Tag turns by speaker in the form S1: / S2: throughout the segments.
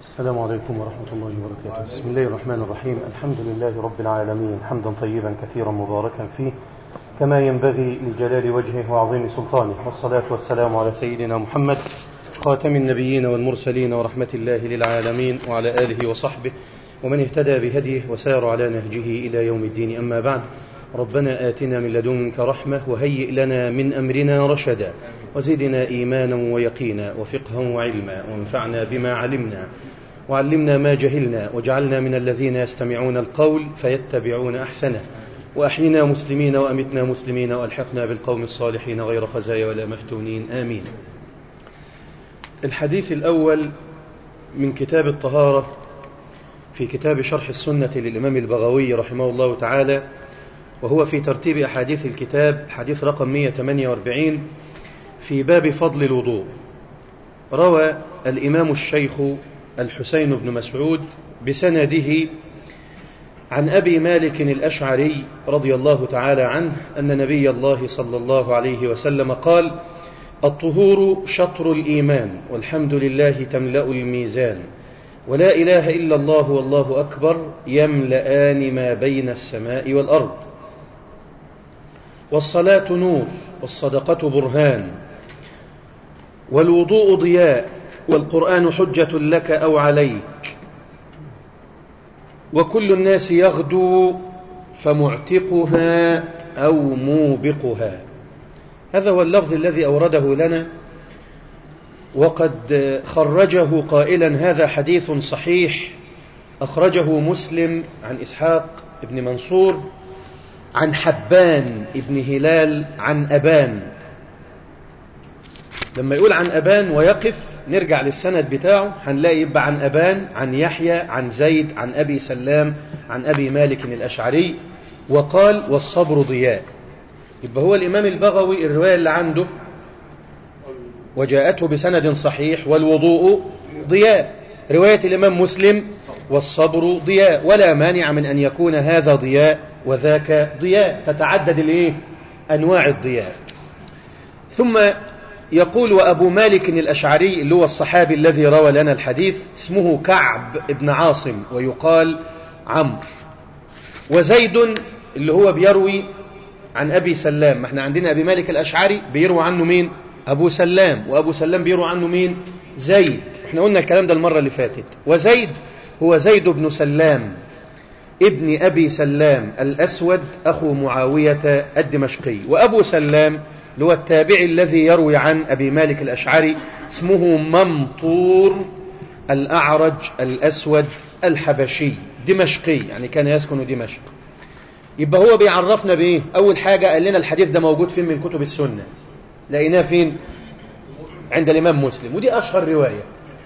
S1: السلام عليكم ورحمة الله وبركاته بسم الله الرحمن الرحيم الحمد لله رب العالمين حمدا طيبا كثيرا مباركا فيه كما ينبغي لجلال وجهه وعظيم سلطانه والصلاة والسلام على سيدنا محمد خاتم النبيين والمرسلين ورحمة الله للعالمين وعلى آله وصحبه ومن اهتدى بهديه وسار على نهجه إلى يوم الدين أما بعد ربنا آتنا من لدنك رحمة وهيئ لنا من أمرنا رشدا وزدنا إيمانا ويقينا وفقها وعلما وانفعنا بما علمنا وعلمنا ما جهلنا واجعلنا من الذين يستمعون القول فيتبعون أحسنه وأحينا مسلمين وأمتنا مسلمين وألحقنا بالقوم الصالحين غير خزايا ولا مفتونين آمين الحديث الأول من كتاب الطهارة في كتاب شرح السنة للإمام البغوي رحمه الله تعالى وهو في ترتيب أحاديث الكتاب حديث رقم 148 في باب فضل الوضوء روى الإمام الشيخ الحسين بن مسعود بسنده عن أبي مالك الأشعري رضي الله تعالى عنه أن نبي الله صلى الله عليه وسلم قال الطهور شطر الإيمان والحمد لله تملأ الميزان ولا إله إلا الله والله أكبر يملآن ما بين السماء والأرض والصلاة نور والصدقة برهان والوضوء ضياء والقرآن حجة لك أو عليك وكل الناس يغدو فمعتقها أو موبقها هذا هو اللفظ الذي أورده لنا وقد خرجه قائلا هذا حديث صحيح أخرجه مسلم عن إسحاق بن منصور عن حبان ابن هلال عن أبان لما يقول عن أبان ويقف نرجع للسند بتاعه هنلاقي يبقى عن أبان عن يحيى عن زيد عن أبي سلام عن أبي مالك الأشعري وقال والصبر ضياء يبقى هو الإمام البغوي الرواية اللي عنده وجاءته بسند صحيح والوضوء ضياء رواية الإمام مسلم والصبر ضياء ولا مانع من أن يكون هذا ضياء وذاك ضياء تتعدد الايه أنواع الضياء ثم يقول وأبو مالك الأشعري اللي هو الصحابي الذي روى لنا الحديث اسمه كعب بن عاصم ويقال عمرو وزيد اللي هو بيروي عن أبي سلام ما احنا عندنا أبي مالك الأشعري بيروي عنه مين أبو سلام وأبو سلام بيروي عنه مين زيد احنا قلنا الكلام ده المرة اللي فاتت وزيد هو زيد بن سلام ابن أبي سلام الأسود أخو معاوية الدمشقي وأبو سلام اللي هو التابعي الذي يروي عن أبي مالك الأشعري اسمه ممطور الأعرج الأسود الحبشي دمشقي يعني كان يسكن دمشق يبقى هو بيعرفنا بإيه أول حاجة قال لنا الحديث ده موجود فين من كتب السنة لقيناه فين عند الإمام مسلم ودي أشهر رواية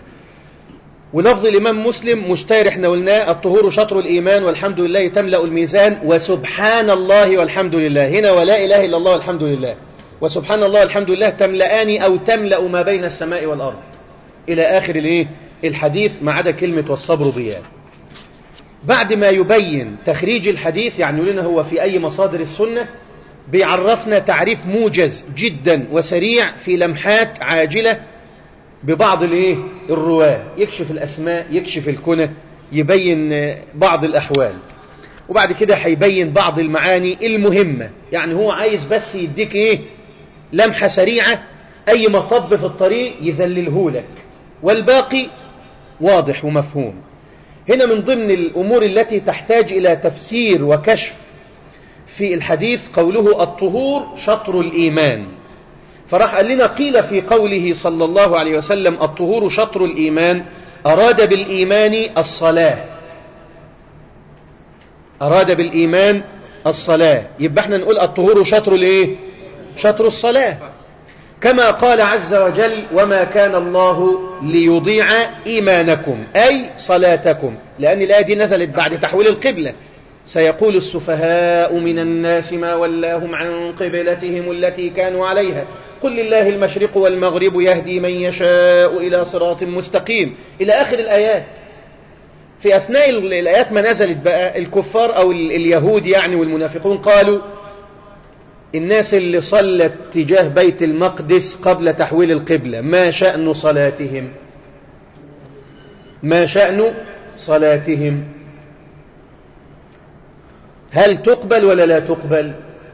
S1: ولفظ الإمام مسلم مشتهر احنا قلناه الطهور شطر الإيمان والحمد لله تملأ الميزان وسبحان الله والحمد لله هنا ولا إله إلا الله والحمد لله وسبحان الله والحمد لله تملأان أو تملأ ما بين السماء والأرض إلى آخر الإيه؟ الحديث ما عدا كلمة والصبر ضياء بعد ما يبين تخريج الحديث يعني لنا هو في أي مصادر السنة بيعرفنا تعريف موجز جدا وسريع في لمحات عاجلة ببعض الايه الرواه يكشف الاسماء يكشف الكنى يبين بعض الاحوال وبعد كده هيبين بعض المعاني المهمه يعني هو عايز بس يديك ايه لمحه سريعه اي مطب في الطريق يذلله لك والباقي واضح ومفهوم هنا من ضمن الامور التي تحتاج الى تفسير وكشف في الحديث قوله الطهور شطر الايمان فراح قال لنا قيل في قوله صلى الله عليه وسلم الطهور شطر الإيمان أراد بالإيمان الصلاة أراد بالإيمان الصلاة يبقى احنا نقول الطهور شطر الايه شطر الصلاة كما قال عز وجل وما كان الله ليضيع إيمانكم أي صلاتكم لأن الآية دي نزلت بعد تحويل القبلة سيقول السفهاء من الناس ما ولاهم عن قبلتهم التي كانوا عليها قل لله المشرق والمغرب يهدي من يشاء إلى صراط مستقيم إلى آخر الآيات في أثناء الآيات ما نزلت بقى الكفار أو اليهود يعني والمنافقون قالوا الناس اللي صلت تجاه بيت المقدس قبل تحويل القبلة ما شأن صلاتهم ما شأن صلاتهم هل تقبل ولا لا تقبل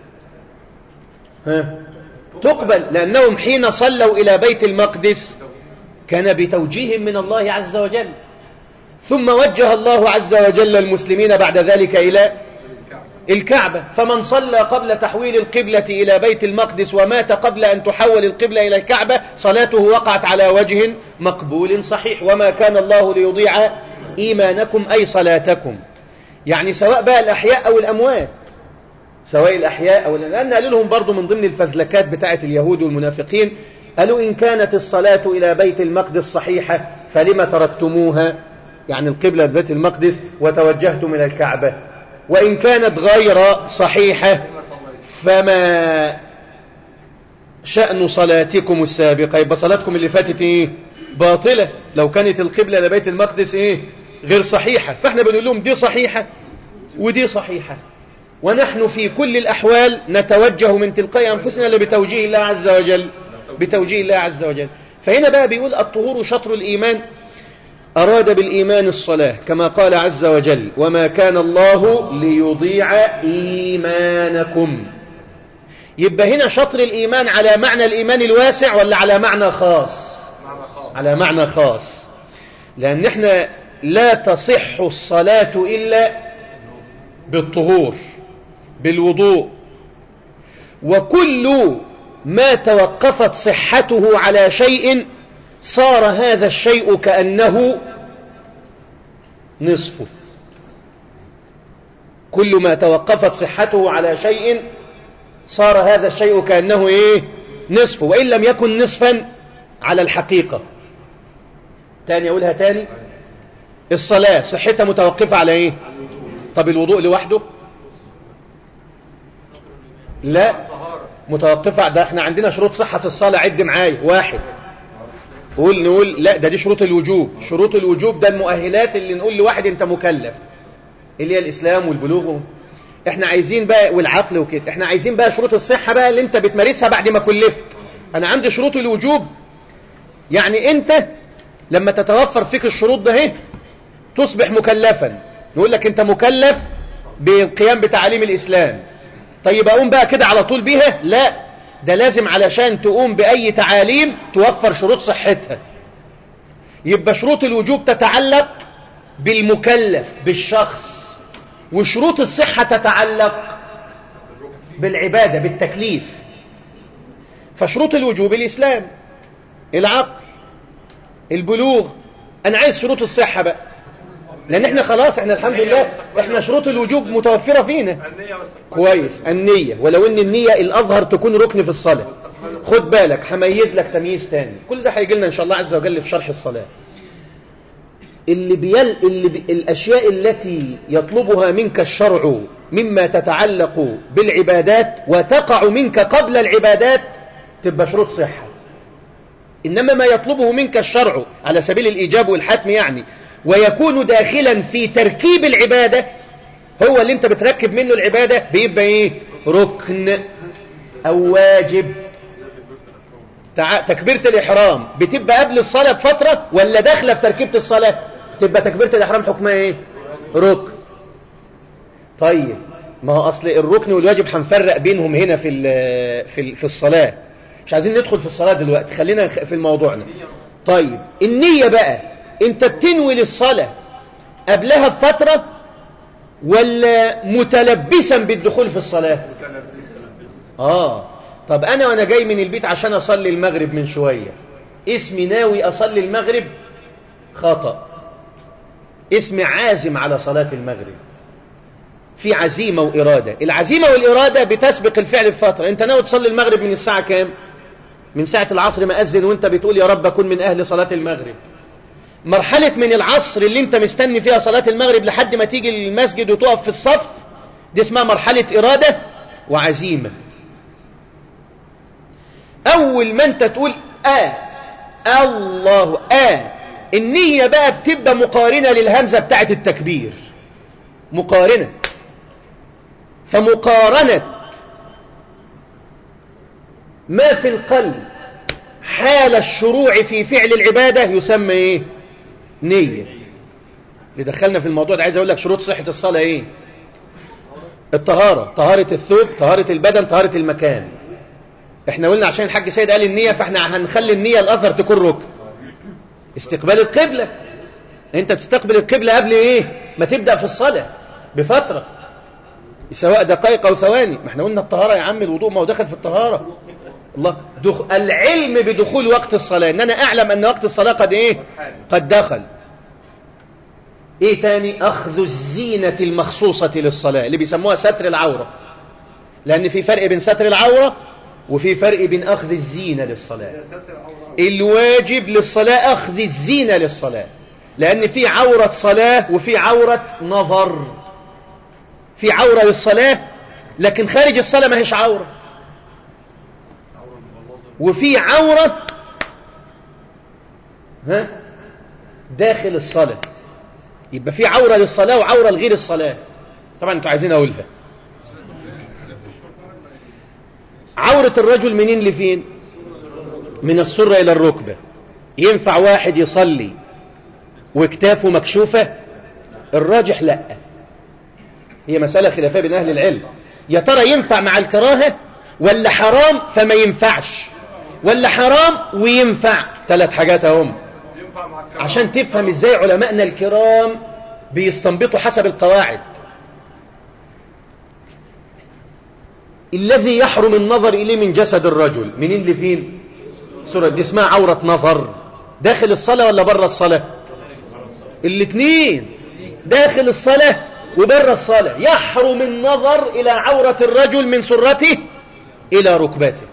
S1: ها تقبل لأنهم حين صلوا إلى بيت المقدس كان بتوجيه من الله عز وجل ثم وجه الله عز وجل المسلمين بعد ذلك إلى الكعبة فمن صلى قبل تحويل القبلة إلى بيت المقدس ومات قبل أن تحول القبلة إلى الكعبة صلاته وقعت على وجه مقبول صحيح وما كان الله ليضيع إيمانكم أي صلاتكم يعني سواء بقى الأحياء أو الأموات سواء الأحياء أو لأن قالوا لهم برضو من ضمن الفذلكات بتاعة اليهود والمنافقين قالوا إن كانت الصلاة إلى بيت المقدس صحيحة فلما تركتموها يعني القبلة بيت المقدس وتوجهتم إلى الكعبة وإن كانت غير صحيحة فما شأن صلاتكم السابقة يبقى صلاتكم اللي فاتت إيه باطلة لو كانت القبلة لبيت المقدس إيه غير صحيحة فإحنا بنقول لهم دي صحيحة ودي صحيحة ونحن في كل الأحوال نتوجه من تلقاء أنفسنا لبتوجيه الله عز وجل بتوجيه الله عز وجل فهنا بقى بيقول الطهور شطر الإيمان أراد بالإيمان الصلاة كما قال عز وجل وما كان الله ليضيع إيمانكم يبقى هنا شطر الإيمان على معنى الإيمان الواسع ولا على معنى خاص على معنى خاص لأن احنا لا تصح الصلاة إلا بالطهور بالوضوء وكل ما توقفت صحته على شيء صار هذا الشيء كأنه نصفه كل ما توقفت صحته على شيء صار هذا الشيء كأنه إيه نصفه وإن لم يكن نصفا على الحقيقة تاني أقولها تاني الصلاة صحتها متوقفة على إيه طب الوضوء لوحده لا متوقفة ده احنا عندنا شروط صحة الصلاة عد معايا واحد قول نقول لا ده دي شروط الوجوب شروط الوجوب ده المؤهلات اللي نقول لواحد انت مكلف اللي هي الاسلام والبلوغ احنا عايزين بقى والعقل وكده احنا عايزين بقى شروط الصحة بقى اللي انت بتمارسها بعد ما كلفت انا عندي شروط الوجوب يعني انت لما تتوفر فيك الشروط ده اهي تصبح مكلفا نقول لك انت مكلف بالقيام بتعاليم الاسلام طيب اقوم بقى كده على طول بيها لا ده لازم علشان تقوم بأي تعاليم توفر شروط صحتها يبقى شروط الوجوب تتعلق بالمكلف بالشخص وشروط الصحة تتعلق بالعبادة بالتكليف فشروط الوجوب الإسلام العقل البلوغ أنا عايز شروط الصحة بقى لأن احنا خلاص احنا الحمد لله احنا شروط الوجوب متوفرة فينا كويس النية ولو ان النية الأظهر تكون ركن في الصلاة خد بالك هميز لك تمييز تاني كل ده هيجي لنا إن شاء الله عز وجل في شرح الصلاة اللي بيل اللي بي الأشياء التي يطلبها منك الشرع مما تتعلق بالعبادات وتقع منك قبل العبادات تبقى شروط صحة إنما ما يطلبه منك الشرع على سبيل الإيجاب والحتم يعني ويكون داخلا في تركيب العبادة هو اللي انت بتركب منه العبادة بيبقى ايه ركن او واجب تع... تكبيرة الإحرام بتبقى قبل الصلاة بفترة ولا داخلة في تركيبة الصلاة تبقى تكبيرة الإحرام حكمها ايه ركن طيب ما هو أصل الركن والواجب هنفرق بينهم هنا في في في الصلاة مش عايزين ندخل في الصلاة دلوقتي خلينا في الموضوعنا طيب النية بقى انت بتنوي للصلاة قبلها بفترة ولا متلبسا بالدخول في الصلاة اه طب انا وانا جاي من البيت عشان اصلي المغرب من شوية اسمي ناوي اصلي المغرب خطأ اسمي عازم على صلاة المغرب في عزيمة وإرادة العزيمة والإرادة بتسبق الفعل بفترة انت ناوي تصلي المغرب من الساعة كام من ساعة العصر ما أذن وانت بتقول يا رب أكون من أهل صلاة المغرب مرحلة من العصر اللي انت مستني فيها صلاة المغرب لحد ما تيجي المسجد وتقف في الصف دي اسمها مرحلة إرادة وعزيمة أول ما انت تقول آه الله آه النية بقى بتبقى مقارنة للهمزة بتاعت التكبير مقارنة فمقارنة ما في القلب حال الشروع في فعل العبادة يسمى ايه نية اللي دخلنا في الموضوع ده عايز اقول لك شروط صحة الصلاة ايه الطهارة طهارة الثوب طهارة البدن طهارة المكان احنا قلنا عشان الحاج سيد قال النية فاحنا هنخلي النية الاثر تكون ركن استقبال القبلة انت تستقبل القبلة قبل ايه ما تبدأ في الصلاة بفترة سواء دقائق او ثواني ما احنا قلنا الطهارة يا عم الوضوء ما هو دخل في الطهارة الله دخ... العلم بدخول وقت الصلاة ان انا اعلم ان وقت الصلاة قد ايه قد دخل ايه تاني اخذ الزينة المخصوصة للصلاة اللي بيسموها ستر العورة لان في فرق بين ستر العورة وفي فرق بين اخذ الزينة للصلاة الواجب للصلاة اخذ الزينة للصلاة لان في عورة صلاة وفي عورة نظر في عورة للصلاة لكن خارج الصلاة ما هيش عورة وفي عورة ها داخل الصلاة يبقى في عورة للصلاة وعورة لغير الصلاة طبعا انتوا عايزين اقولها عورة الرجل منين لفين من السرة الى الركبة ينفع واحد يصلي وكتافه مكشوفة الراجح لا هي مسألة خلافية بين أهل العلم يا ترى ينفع مع الكراهة ولا حرام فما ينفعش ولا حرام وينفع ثلاث حاجات اهم عشان تفهم ازاي علمائنا الكرام بيستنبطوا حسب القواعد الذي يحرم النظر إليه من جسد الرجل منين لفين سورة دي اسمها عورة نظر داخل الصلاة ولا بره الصلاة الاثنين داخل الصلاة وبره الصلاة يحرم النظر إلى عورة الرجل من سرته إلى ركبته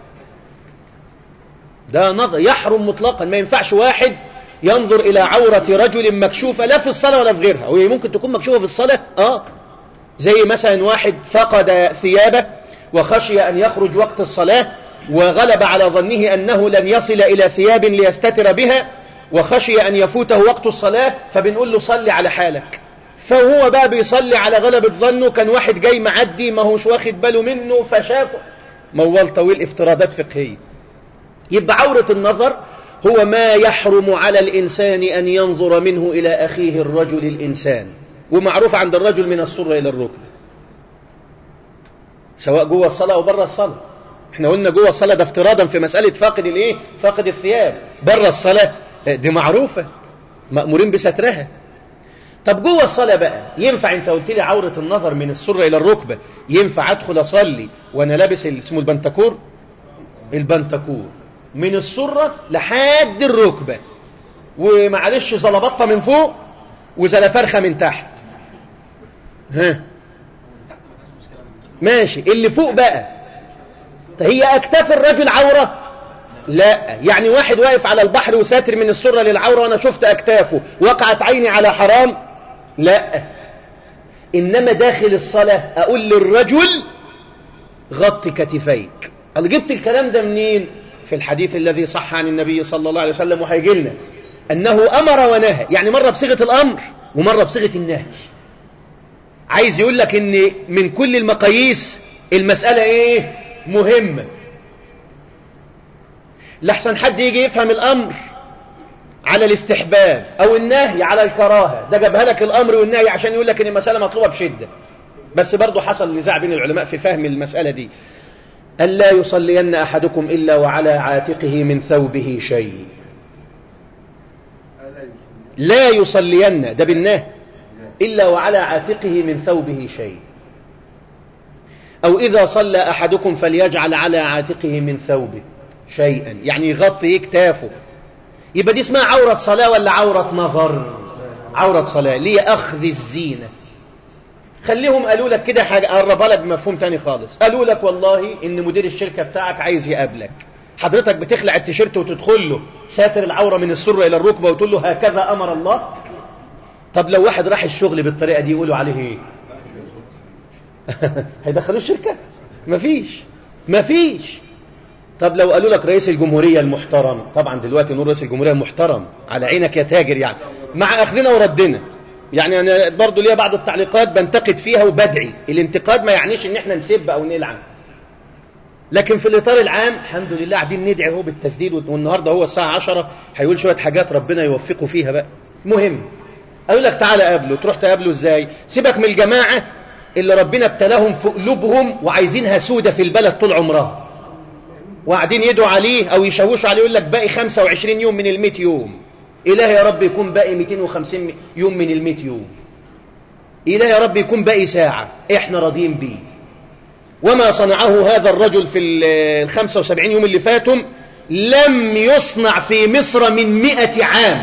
S1: ده نظر يحرم مطلقا ما ينفعش واحد ينظر إلى عورة رجل مكشوفة لا في الصلاة ولا في غيرها وهي ممكن تكون مكشوفة في الصلاة آه زي مثلا واحد فقد ثيابه وخشي أن يخرج وقت الصلاة وغلب على ظنه أنه لن يصل إلى ثياب ليستتر بها وخشي أن يفوته وقت الصلاة فبنقول له صلي على حالك فهو بقى بيصلي على غلبة ظنه كان واحد جاي معدي ما هوش واخد باله منه فشافه موال طويل افتراضات فقهية يبقى عورة النظر هو ما يحرم على الإنسان أن ينظر منه إلى أخيه الرجل الإنسان ومعروف عند الرجل من السرة إلى الركبة سواء جوه الصلاة أو بره الصلاة احنا قلنا جوه الصلاة ده افتراضا في مسألة فاقد الايه فاقد الثياب بره الصلاة دي معروفة مأمورين بسترها طب جوه الصلاة بقى ينفع انت قلت لي عورة النظر من السرة إلى الركبة ينفع أدخل أصلي وأنا لابس اسمه البنتكور البنتكور من السرة لحد الركبة ومعلش زلبطة من فوق وزلفرخة من تحت ها ماشي اللي فوق بقى هي أكتاف الرجل عورة لا يعني واحد واقف على البحر وساتر من السرة للعورة وأنا شفت أكتافه وقعت عيني على حرام لا إنما داخل الصلاة أقول للرجل غط كتفيك قال جبت الكلام ده منين في الحديث الذي صح عن النبي صلى الله عليه وسلم وهيجي لنا أنه أمر ونهى يعني مرة بصيغة الأمر ومرة بصيغة النهي عايز يقول لك ان من كل المقاييس المسألة ايه مهمة لحسن حد يجي يفهم الامر على الاستحباب او النهي على الكراهة ده جابها لك الامر والنهي عشان يقول لك ان المسألة مطلوبة بشدة بس برضه حصل نزاع بين العلماء في فهم المسألة دي ألا يصلين أحدكم إلا وعلى عاتقه من ثوبه شيء لا يصلين ده بالنهي إلا وعلى عاتقه من ثوبه شيء أو إذا صلى أحدكم فليجعل على عاتقه من ثوبه شيئا يعني يغطي كتافه يبقى دي اسمها عورة صلاة ولا عورة نظر عورة صلاة ليه أخذ الزينة خليهم قالوا لك كده حاجة قربها لك بمفهوم تاني خالص قالوا لك والله إن مدير الشركة بتاعك عايز يقابلك حضرتك بتخلع التيشيرت وتدخل له ساتر العورة من السرة إلى الركبة وتقول له هكذا أمر الله طب لو واحد راح الشغل بالطريقة دي يقولوا عليه ايه هيدخلوه الشركة مفيش مفيش طب لو قالوا لك رئيس الجمهورية المحترم طبعا دلوقتي نقول رئيس الجمهورية المحترم على عينك يا تاجر يعني مع أخذنا وردنا يعني أنا برضو ليا بعض التعليقات بنتقد فيها وبدعي الانتقاد ما يعنيش ان احنا نسب او نلعن لكن في الإطار العام الحمد لله قاعدين ندعي هو بالتسديد والنهاردة هو الساعة عشرة هيقول شوية حاجات ربنا يوفقه فيها بقى مهم أقول لك تعالى قابله تروح تقابله ازاي سيبك من الجماعة اللي ربنا ابتلاهم في قلوبهم وعايزينها سودة في البلد طول عمرها وقاعدين يدعوا عليه أو يشوشوا عليه يقول لك باقي 25 يوم من المئة يوم إله يا رب يكون باقي 250 يوم من المئة يوم إله يا رب يكون باقي ساعة إحنا راضيين بيه وما صنعه هذا الرجل في ال 75 يوم اللي فاتهم لم يصنع في مصر من مئة عام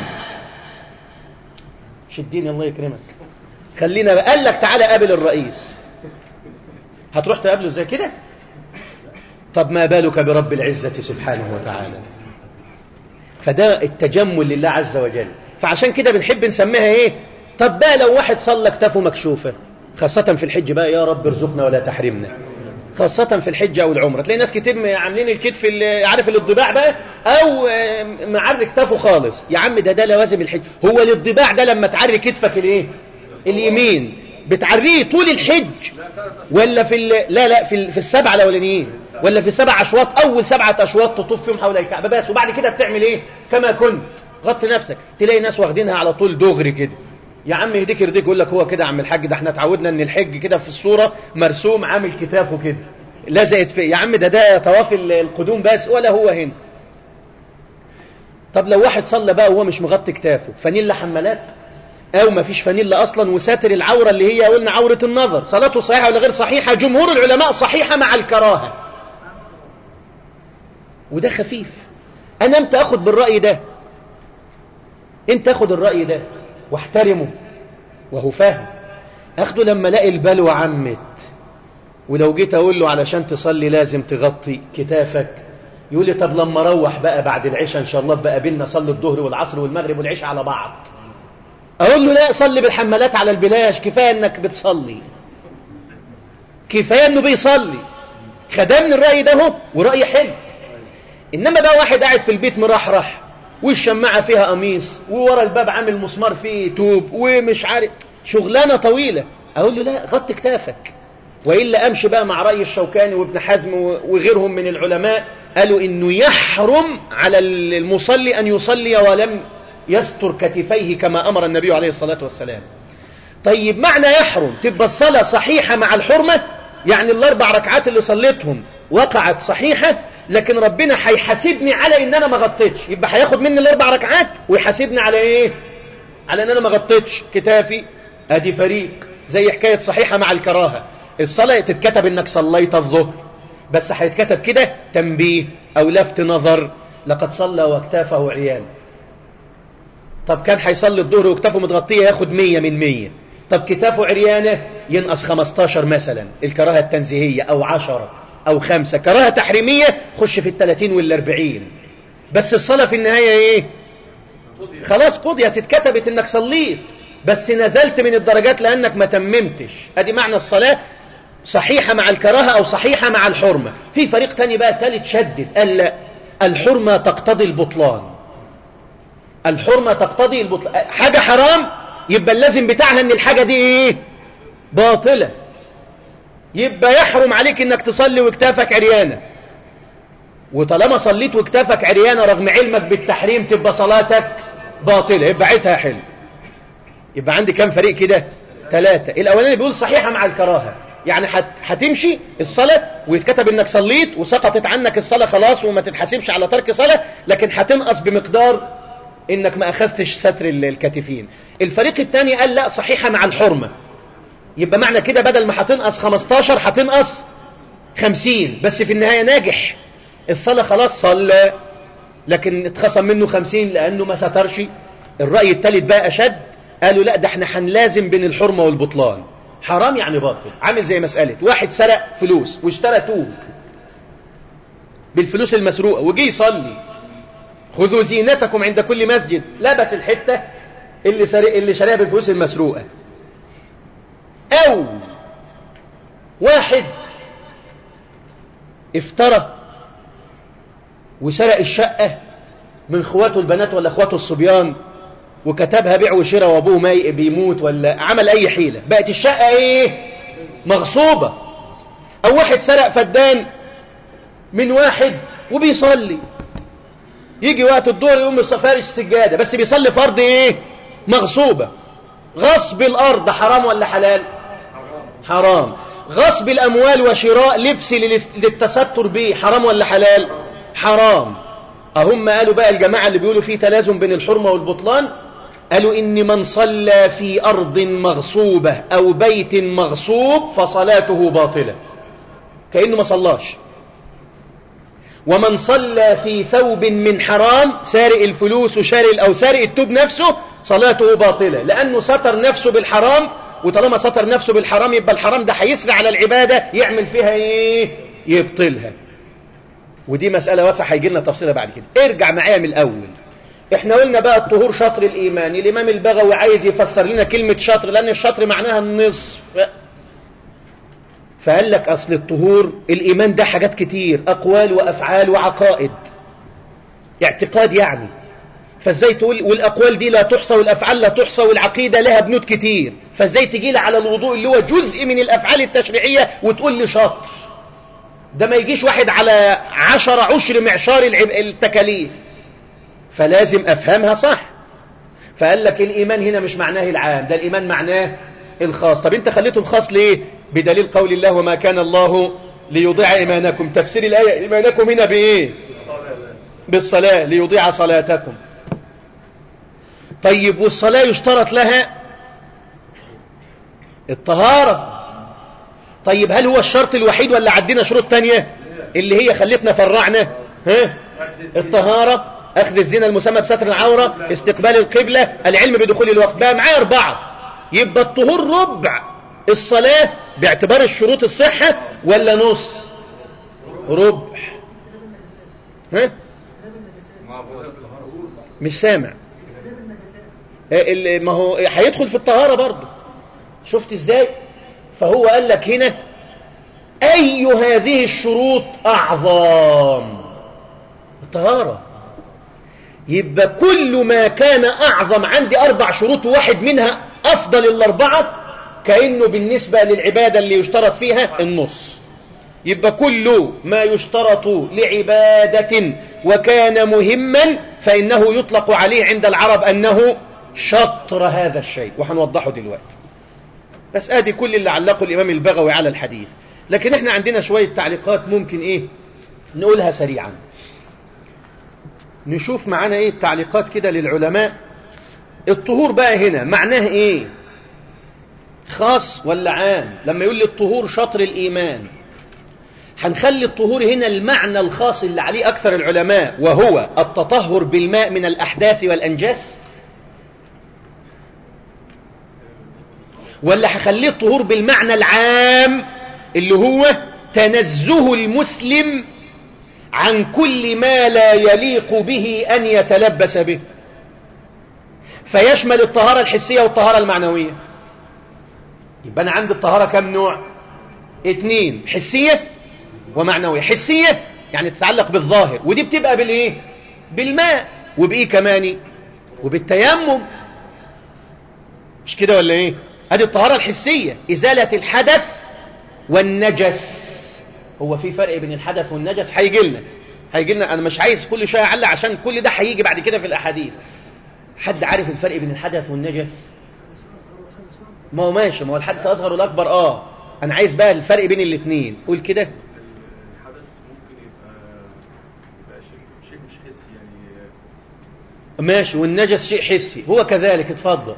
S1: شديني الله يكرمك خلينا قال لك تعالى قابل الرئيس هتروح تقابله زي كده طب ما بالك برب العزة سبحانه وتعالى فده التجمل لله عز وجل فعشان كده بنحب نسميها ايه طب بقى لو واحد صلى كتافه مكشوفة خاصة في الحج بقى يا رب ارزقنا ولا تحرمنا خاصة في الحج أو العمرة تلاقي ناس كتير عاملين الكتف اللي عارف الضباع بقى أو معري كتافه خالص يا عم ده ده لوازم الحج هو الضباع ده لما تعري كتفك الايه اليمين بتعريه طول الحج ولا في لا لا في, في السبعة الأولانيين ولا في سبع أشواط أول سبعة أشواط تطوف فيهم حول الكعبة بس وبعد كده بتعمل إيه كما كنت غطي نفسك تلاقي ناس واخدينها على طول دغري كده يا عم يهديك يرضيك يقول لك هو كده يا عم الحاج ده احنا اتعودنا ان الحج كده في الصورة مرسوم عامل كتافه كده لزقت فيه يا عم ده ده طواف القدوم بس ولا هو هنا طب لو واحد صلى بقى وهو مش مغطي كتافه فانيلا حمالات او ما فيش فانيلا اصلا وساتر العورة اللي هي قلنا عورة النظر صلاته صحيحة ولا غير صحيحة جمهور العلماء صحيحة مع الكراهة وده خفيف انا امتى اخد بالرأي ده انت اخد الرأي ده واحترمه وهو فاهم اخده لما الاقي البلوى عمت ولو جيت اقول له علشان تصلي لازم تغطي كتافك يقول لي طب لما اروح بقى بعد العشاء ان شاء الله بقى بينا صلي الظهر والعصر والمغرب والعشاء على بعض اقول له لا صلي بالحمالات على البلاش كفايه انك بتصلي كفايه انه بيصلي خدمني الراي ده هو وراي حلو انما بقى واحد قاعد في البيت مرحرح والشماعة فيها قميص وورا الباب عامل مسمار فيه توب ومش عارف شغلانة طويلة أقول له لا غطي كتافك وإلا أمشي بقى مع رأي الشوكاني وابن حزم وغيرهم من العلماء قالوا إنه يحرم على المصلي أن يصلي ولم يستر كتفيه كما أمر النبي عليه الصلاة والسلام طيب معنى يحرم تبقى الصلاة صحيحة مع الحرمة يعني الأربع ركعات اللي صليتهم وقعت صحيحة لكن ربنا هيحاسبني على ان انا ما غطيتش يبقى هياخد مني الاربع ركعات ويحاسبني على ايه على ان انا ما غطيتش كتافي ادي فريق زي حكايه صحيحه مع الكراهه الصلاه تتكتب انك صليت الظهر بس هيتكتب كده تنبيه او لفت نظر لقد صلى واكتافه عيان طب كان هيصلي الظهر وكتافه متغطيه ياخد 100 من 100 طب كتافه عريانه ينقص 15 مثلا الكراهه التنزيهيه او 10 أو خمسة كراهة تحريمية خش في الثلاثين والاربعين بس الصلاة في النهاية إيه خلاص قضيت اتكتبت إنك صليت بس نزلت من الدرجات لأنك ما تممتش ادي معنى الصلاة صحيحة مع الكراهة أو صحيحة مع الحرمة في فريق تاني بقى تالت شدد قال لا الحرمة تقتضي البطلان الحرمة تقتضي البطلان حاجة حرام يبقى اللازم بتاعها ان الحاجة دي ايه باطلة يبقى يحرم عليك انك تصلي وكتافك عريانة وطالما صليت وكتافك عريانة رغم علمك بالتحريم تبقى صلاتك باطلة يبقى عيتها حلو يبقى عندي كام فريق كده ثلاثة الأولاني بيقول صحيحة مع الكراهة يعني هتمشي الصلاة ويتكتب انك صليت وسقطت عنك الصلاة خلاص وما تتحاسبش على ترك صلاة لكن هتنقص بمقدار انك ما اخذتش ستر الكتفين الفريق الثاني قال لا صحيحة مع الحرمة يبقى معنى كده بدل ما هتنقص 15 هتنقص 50 بس في النهاية ناجح الصلاة خلاص صلى لكن اتخصم منه 50 لأنه ما سترش الرأي الثالث بقى أشد قالوا لا ده احنا هنلازم بين الحرمة والبطلان حرام يعني باطل عامل زي مسألة واحد سرق فلوس واشترى توب بالفلوس المسروقة وجي يصلي خذوا زينتكم عند كل مسجد لبس الحتة اللي سرق اللي شاريها بالفلوس المسروقة أو واحد افترى وسرق الشقة من اخواته البنات ولا اخواته الصبيان وكتبها بيع وشراء وابوه ما بيموت ولا عمل اي حيلة بقت الشقة ايه مغصوبة او واحد سرق فدان من واحد وبيصلي يجي وقت الدور يقوم فارش السجادة بس بيصلي فرض ايه مغصوبة غصب الأرض حرام ولا حلال حرام غصب الأموال وشراء لبس للتستر به حرام ولا حلال حرام أهم قالوا بقى الجماعة اللي بيقولوا فيه تلازم بين الحرمة والبطلان قالوا إن من صلى في أرض مغصوبة أو بيت مغصوب فصلاته باطلة كأنه ما صلاش ومن صلى في ثوب من حرام سارق الفلوس وشارق أو سارق التوب نفسه صلاته باطلة لأنه ستر نفسه بالحرام وطالما ستر نفسه بالحرام يبقى الحرام ده هيسرع على العبادة يعمل فيها ايه يبطلها ودي مسألة واسعة هيجي لنا تفصيلها بعد كده ارجع معايا من الأول احنا قلنا بقى الطهور شطر الإيمان الإمام البغوي عايز يفسر لنا كلمة شطر لأن الشطر معناها النصف فقال لك أصل الطهور الإيمان ده حاجات كتير أقوال وأفعال وعقائد اعتقاد يعني فازاي تقول والأقوال دي لا تحصى والأفعال لا تحصى والعقيدة لها بنود كتير فازاي تجي لي على الوضوء اللي هو جزء من الأفعال التشريعية وتقول لي شطر ده ما يجيش واحد على عشر عشر معشار التكاليف فلازم أفهمها صح فقال لك الإيمان هنا مش معناه العام ده الإيمان معناه الخاص طب انت خليته الخاص ليه بدليل قول الله وما كان الله ليضيع إيمانكم تفسير الآية إيمانكم هنا بإيه بالصلاة ليضيع صلاتكم طيب والصلاة يشترط لها الطهارة طيب هل هو الشرط الوحيد ولا عدينا شروط تانية اللي هي خلتنا فرعنا ها الطهارة أخذ الزنا المسمى بستر العورة استقبال القبلة العلم بدخول الوقت بقى معايا أربعة يبقى الطهور ربع الصلاة باعتبار الشروط الصحة ولا نص ربع ها مش سامع ما هو هيدخل في الطهارة برضه شفت ازاي فهو قال لك هنا أي هذه الشروط أعظم الطهارة يبقى كل ما كان أعظم عندي أربع شروط واحد منها أفضل الأربعة كأنه بالنسبة للعبادة اللي يشترط فيها النص يبقى كل ما يشترط لعبادة وكان مهما فإنه يطلق عليه عند العرب أنه شطر هذا الشيء وهنوضحه دلوقتي بس ادي كل اللي علقه الإمام البغوي على الحديث لكن احنا عندنا شوية تعليقات ممكن ايه نقولها سريعا نشوف معانا ايه التعليقات كده للعلماء الطهور بقى هنا معناه ايه خاص ولا عام لما يقول لي الطهور شطر الإيمان هنخلي الطهور هنا المعنى الخاص اللي عليه أكثر العلماء وهو التطهر بالماء من الأحداث والأنجاس ولا هخليه الطهور بالمعنى العام اللي هو تنزه المسلم عن كل ما لا يليق به أن يتلبس به فيشمل الطهارة الحسية والطهارة المعنوية يبقى أنا عندي الطهارة كم نوع اتنين حسية ومعنوية حسية يعني تتعلق بالظاهر ودي بتبقى بالإيه بالماء وبإيه كماني وبالتيمم مش كده ولا إيه هذه الطهارة الحسية إزالة الحدث والنجس هو في فرق بين الحدث والنجس هيجي لنا هيجي لنا انا مش عايز كل شويه اعلق عشان كل ده هيجي بعد كده في الاحاديث حد عارف الفرق بين الحدث والنجس ما هو ماشي ما هو الحدث الاصغر والاكبر اه انا عايز بقى الفرق بين الاثنين قول كده
S2: الحدث ممكن يبقى يبقى شيء شيء مش حسي يعني
S1: ماشي والنجس شيء حسي هو كذلك اتفضل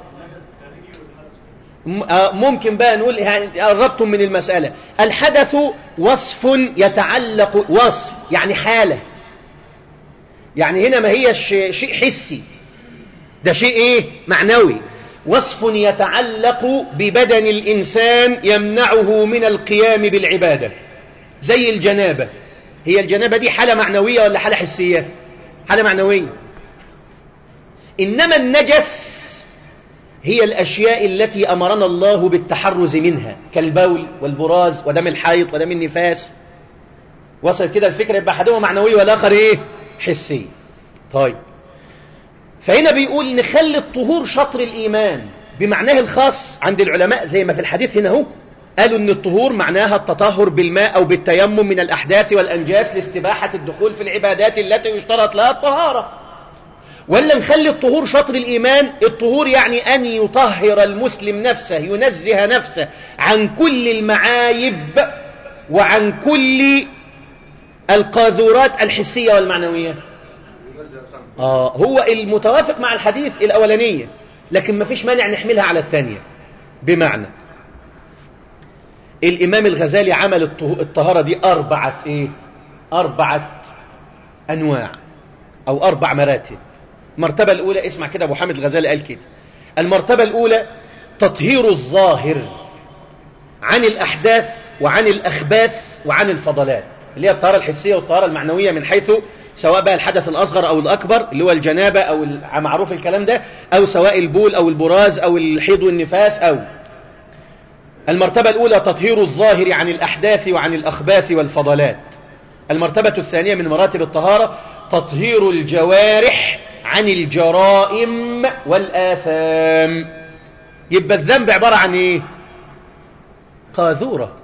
S1: م- آه، ممكن بقى نقول يعني قربتم من المسألة الحدث وصف يتعلق وصف يعني حالة يعني هنا ما هي شيء حسي ده شيء ايه معنوي وصف يتعلق ببدن الإنسان يمنعه من القيام بالعبادة زي الجنابة هي الجنابة دي حالة معنوية ولا حالة حسية حالة معنوية إنما النجس هي الأشياء التي أمرنا الله بالتحرز منها كالبول والبراز ودم الحيض ودم النفاس وصل كده الفكرة يبقى أحدهما معنوي والآخر إيه حسي طيب فهنا بيقول نخلي الطهور شطر الإيمان بمعناه الخاص عند العلماء زي ما في الحديث هنا هو قالوا أن الطهور معناها التطهر بالماء أو بالتيمم من الأحداث والأنجاس لاستباحة الدخول في العبادات التي يشترط لها الطهارة ولا نخلي الطهور شطر الإيمان الطهور يعني أن يطهر المسلم نفسه ينزه نفسه عن كل المعايب وعن كل القاذورات الحسية والمعنوية آه هو المتوافق مع الحديث الأولانية لكن ما فيش مانع نحملها على الثانية بمعنى الإمام الغزالي عمل الطهارة دي أربعة إيه؟ أربعة أنواع أو أربع مراتب المرتبة الأولى اسمع كده أبو حامد الغزالي قال كده المرتبة الأولى تطهير الظاهر عن الأحداث وعن الأخباث وعن الفضلات اللي هي الطهارة الحسية والطهارة المعنوية من حيث سواء بقى الحدث الأصغر أو الأكبر اللي هو الجنابة أو معروف الكلام ده أو سواء البول أو البراز أو الحيض والنفاس أو المرتبة الأولى تطهير الظاهر عن الأحداث وعن الأخباث والفضلات المرتبة الثانية من مراتب الطهارة تطهير الجوارح عن الجرائم والآثام يبقى الذنب عبارة عن إيه قاذورة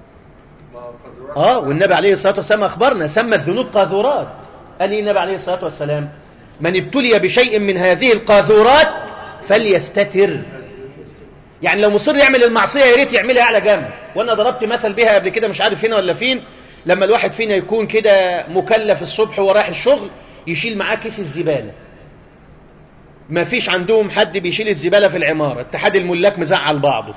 S1: آه والنبي عليه الصلاة والسلام أخبرنا سمى الذنوب قاذورات قال إيه النبي عليه الصلاة والسلام من ابتلي بشيء من هذه القاذورات فليستتر يعني لو مصر يعمل المعصية يا ريت يعملها على جنب وأنا ضربت مثل بها قبل كده مش عارف هنا ولا فين لما الواحد فينا يكون كده مكلف الصبح ورايح الشغل يشيل معاه كيس الزبالة ما فيش عندهم حد بيشيل الزبالة في العمارة اتحاد الملاك مزعل بعضه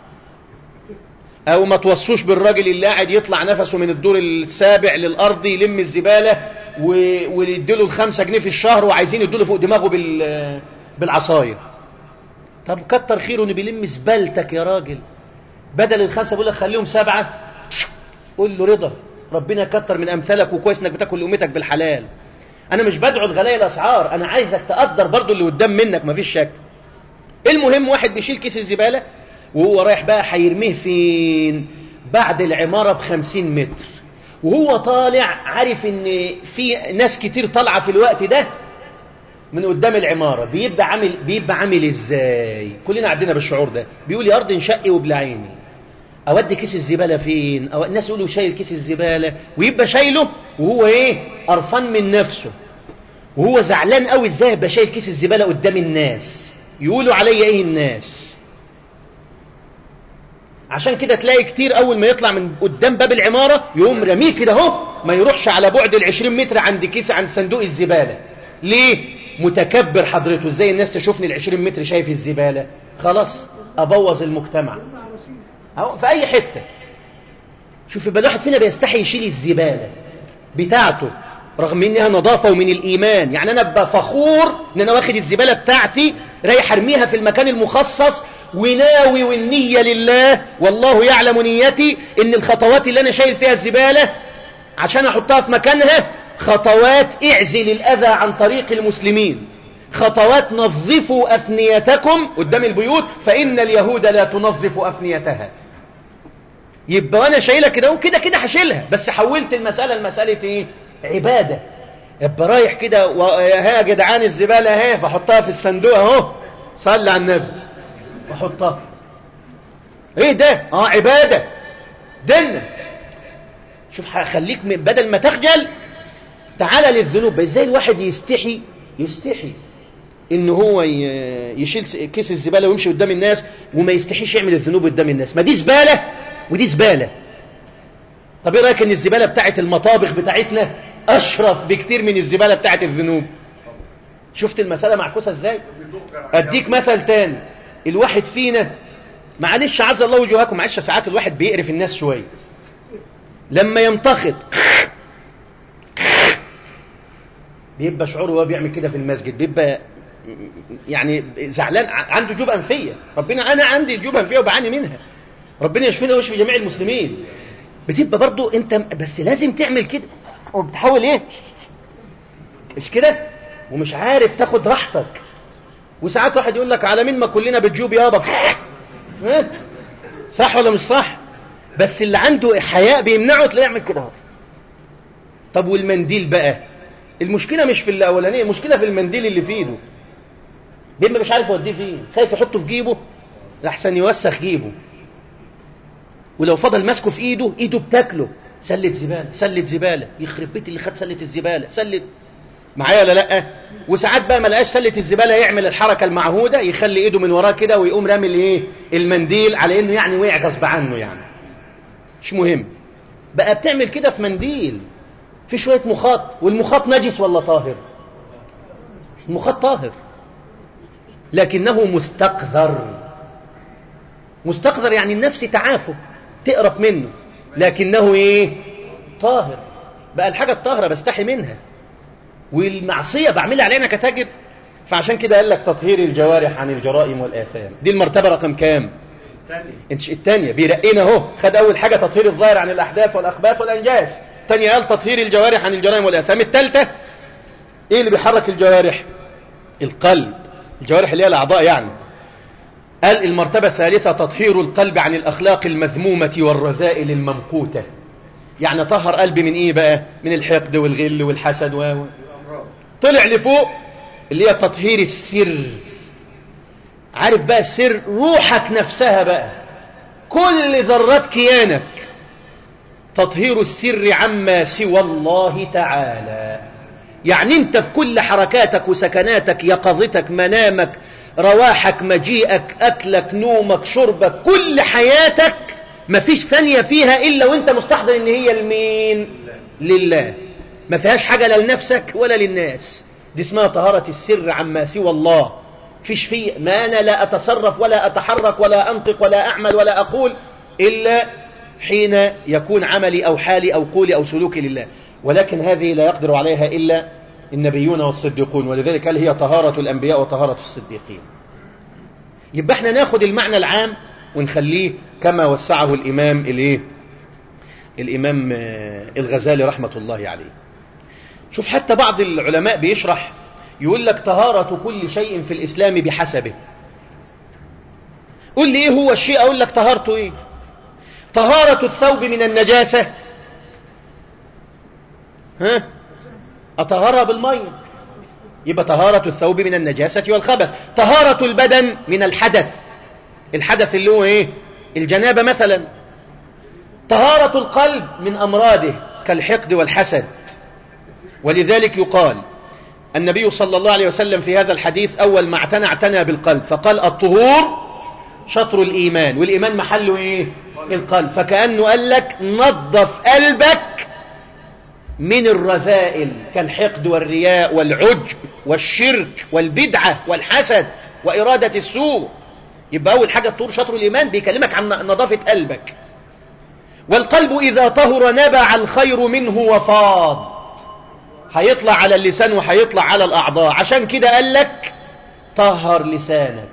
S1: او ما توصوش بالراجل اللي قاعد يطلع نفسه من الدور السابع للارض يلم الزبالة و... ويديله الخمسة جنيه في الشهر وعايزين يديله فوق دماغه بال... بالعصاية طب كتر خيره انه بيلم زبالتك يا راجل بدل الخمسة بيقول لك خليهم سبعة قول له رضا ربنا يكتر من امثالك وكويس انك بتاكل لقمتك بالحلال انا مش بدعو الغلاء الاسعار انا عايزك تقدر برضو اللي قدام منك مفيش شك المهم واحد بيشيل كيس الزبالة وهو رايح بقى هيرميه فين بعد العمارة بخمسين متر وهو طالع عارف ان في ناس كتير طالعة في الوقت ده من قدام العمارة بيبقى عامل بيبقى عامل ازاي كلنا عدينا بالشعور ده بيقول يا ارض انشقي وبلعيني اودي كيس الزبالة فين أو الناس يقولوا شايل كيس الزبالة ويبقى شايله وهو ايه قرفان من نفسه وهو زعلان قوي ازاي يبقى شايل كيس الزبالة قدام الناس يقولوا عليا ايه الناس عشان كده تلاقي كتير اول ما يطلع من قدام باب العمارة يقوم رميه كده اهو ما يروحش على بعد العشرين متر عند كيس عند صندوق الزبالة ليه متكبر حضرته ازاي الناس تشوفني العشرين متر شايف الزبالة خلاص ابوظ المجتمع أو في اي حتة شوف يبقى الواحد فينا بيستحي يشيل الزبالة بتاعته رغم انها نظافة ومن الايمان يعني انا ابقى فخور ان انا واخد الزبالة بتاعتي رايح ارميها في المكان المخصص وناوي والنية لله والله يعلم نيتي ان الخطوات اللي انا شايل فيها الزبالة عشان احطها في مكانها خطوات اعزل الاذى عن طريق المسلمين خطوات نظفوا افنيتكم قدام البيوت فان اليهود لا تنظف افنيتها يبقى وانا شايلها كده وكده كده هشيلها بس حولت المسألة لمسألة ايه عبادة يبقى رايح كده ها يا جدعان الزبالة اهي بحطها في الصندوق اهو صلي على النبي بحطها ايه ده اه عبادة دنا شوف هخليك من بدل ما تخجل تعالى للذنوب ازاي الواحد يستحي يستحي ان هو يشيل كيس الزبالة ويمشي قدام الناس وما يستحيش يعمل الذنوب قدام الناس ما دي زبالة ودي زبالة طب ايه رايك ان الزبالة بتاعت المطابخ بتاعتنا اشرف بكتير من الزبالة بتاعت الذنوب شفت المسألة معكوسة ازاي اديك مثل تاني الواحد فينا معلش عز الله وجوهكم معلش ساعات الواحد بيقرف الناس شوية لما يمتخط بيبقى شعوره وهو بيعمل كده في المسجد بيبقى يعني زعلان عنده جوب أنفية ربنا أنا عندي جوب أنفية وبعاني منها ربنا يشفينا ويشفي جميع المسلمين بتبقى برضو انت بس لازم تعمل كده وبتحاول ايه مش كده ومش عارف تاخد راحتك وساعات واحد يقول لك على مين ما كلنا بتجوب يابا صح ولا مش صح بس اللي عنده حياء بيمنعه تلاقيه يعمل كده طب والمنديل بقى المشكله مش في الاولانيه المشكله في المنديل اللي في ايده بيبقى مش عارف يوديه فين خايف يحطه في جيبه لحسن يوسخ جيبه ولو فضل ماسكه في ايده ايده بتاكله سلة زبالة سلة زبالة يخرب بيت اللي خد سلة الزبالة سلة معايا ولا لا وساعات بقى ما لقاش سله الزباله يعمل الحركه المعهوده يخلي ايده من وراه كده ويقوم رامي الايه المنديل على انه يعني وقع غصب عنه يعني مش مهم بقى بتعمل كده في منديل في شويه مخاط والمخاط نجس ولا طاهر المخاط طاهر لكنه مستقذر مستقذر يعني النفس تعافه تقرف منه لكنه ايه طاهر بقى الحاجة الطاهرة بستحي منها والمعصية بعملها علينا كتاجر فعشان كده قال لك تطهير الجوارح عن الجرائم والآثام دي المرتبة رقم كام انت الثانية بيرقينا اهو خد أول حاجة تطهير الظاهر عن الأحداث والأخباث والأنجاس الثانية قال تطهير الجوارح عن الجرائم والآثام الثالثة ايه اللي بيحرك الجوارح القلب الجوارح اللي هي الأعضاء يعني قال المرتبة الثالثة تطهير القلب عن الأخلاق المذمومة والرذائل الممقوتة يعني طهر قلبي من إيه بقى من الحقد والغل والحسد و طلع لفوق اللي هي تطهير السر عارف بقى السر روحك نفسها بقى كل ذرات كيانك تطهير السر عما سوى الله تعالى يعني انت في كل حركاتك وسكناتك يقظتك منامك رواحك مجيئك أكلك نومك شربك كل حياتك مفيش ثانية فيها إلا وانت مستحضر ان هي المين لله ما فيهاش حاجة لا لنفسك ولا للناس دي اسمها طهارة السر عما سوى الله فيش في ما أنا لا أتصرف ولا أتحرك ولا أنطق ولا أعمل ولا أقول إلا حين يكون عملي أو حالي أو قولي أو سلوكي لله ولكن هذه لا يقدر عليها إلا النبيون والصديقون ولذلك قال هي طهارة الأنبياء وطهارة الصديقين يبقى احنا ناخد المعنى العام ونخليه كما وسعه الإمام الايه الإمام الغزالي رحمة الله عليه شوف حتى بعض العلماء بيشرح يقول لك طهارة كل شيء في الإسلام بحسبه قل لي ايه هو الشيء اقول لك طهارته ايه طهارة الثوب من النجاسة ها أطهرها بالمية يبقى طهارة الثوب من النجاسة والخبث طهارة البدن من الحدث الحدث اللي هو ايه الجنابة مثلا طهارة القلب من أمراضه كالحقد والحسد ولذلك يقال النبي صلى الله عليه وسلم في هذا الحديث أول ما اعتنى اعتنى بالقلب فقال الطهور شطر الإيمان والإيمان محله إيه القلب فكأنه قال لك نظف قلبك من الرذائل كالحقد والرياء والعجب والشرك والبدعة والحسد وإرادة السوء يبقى أول حاجة الطهور شطر الإيمان بيكلمك عن نظافة قلبك والقلب إذا طهر نبع الخير منه وفاض هيطلع على اللسان وهيطلع على الأعضاء عشان كده قال لك طهر لسانك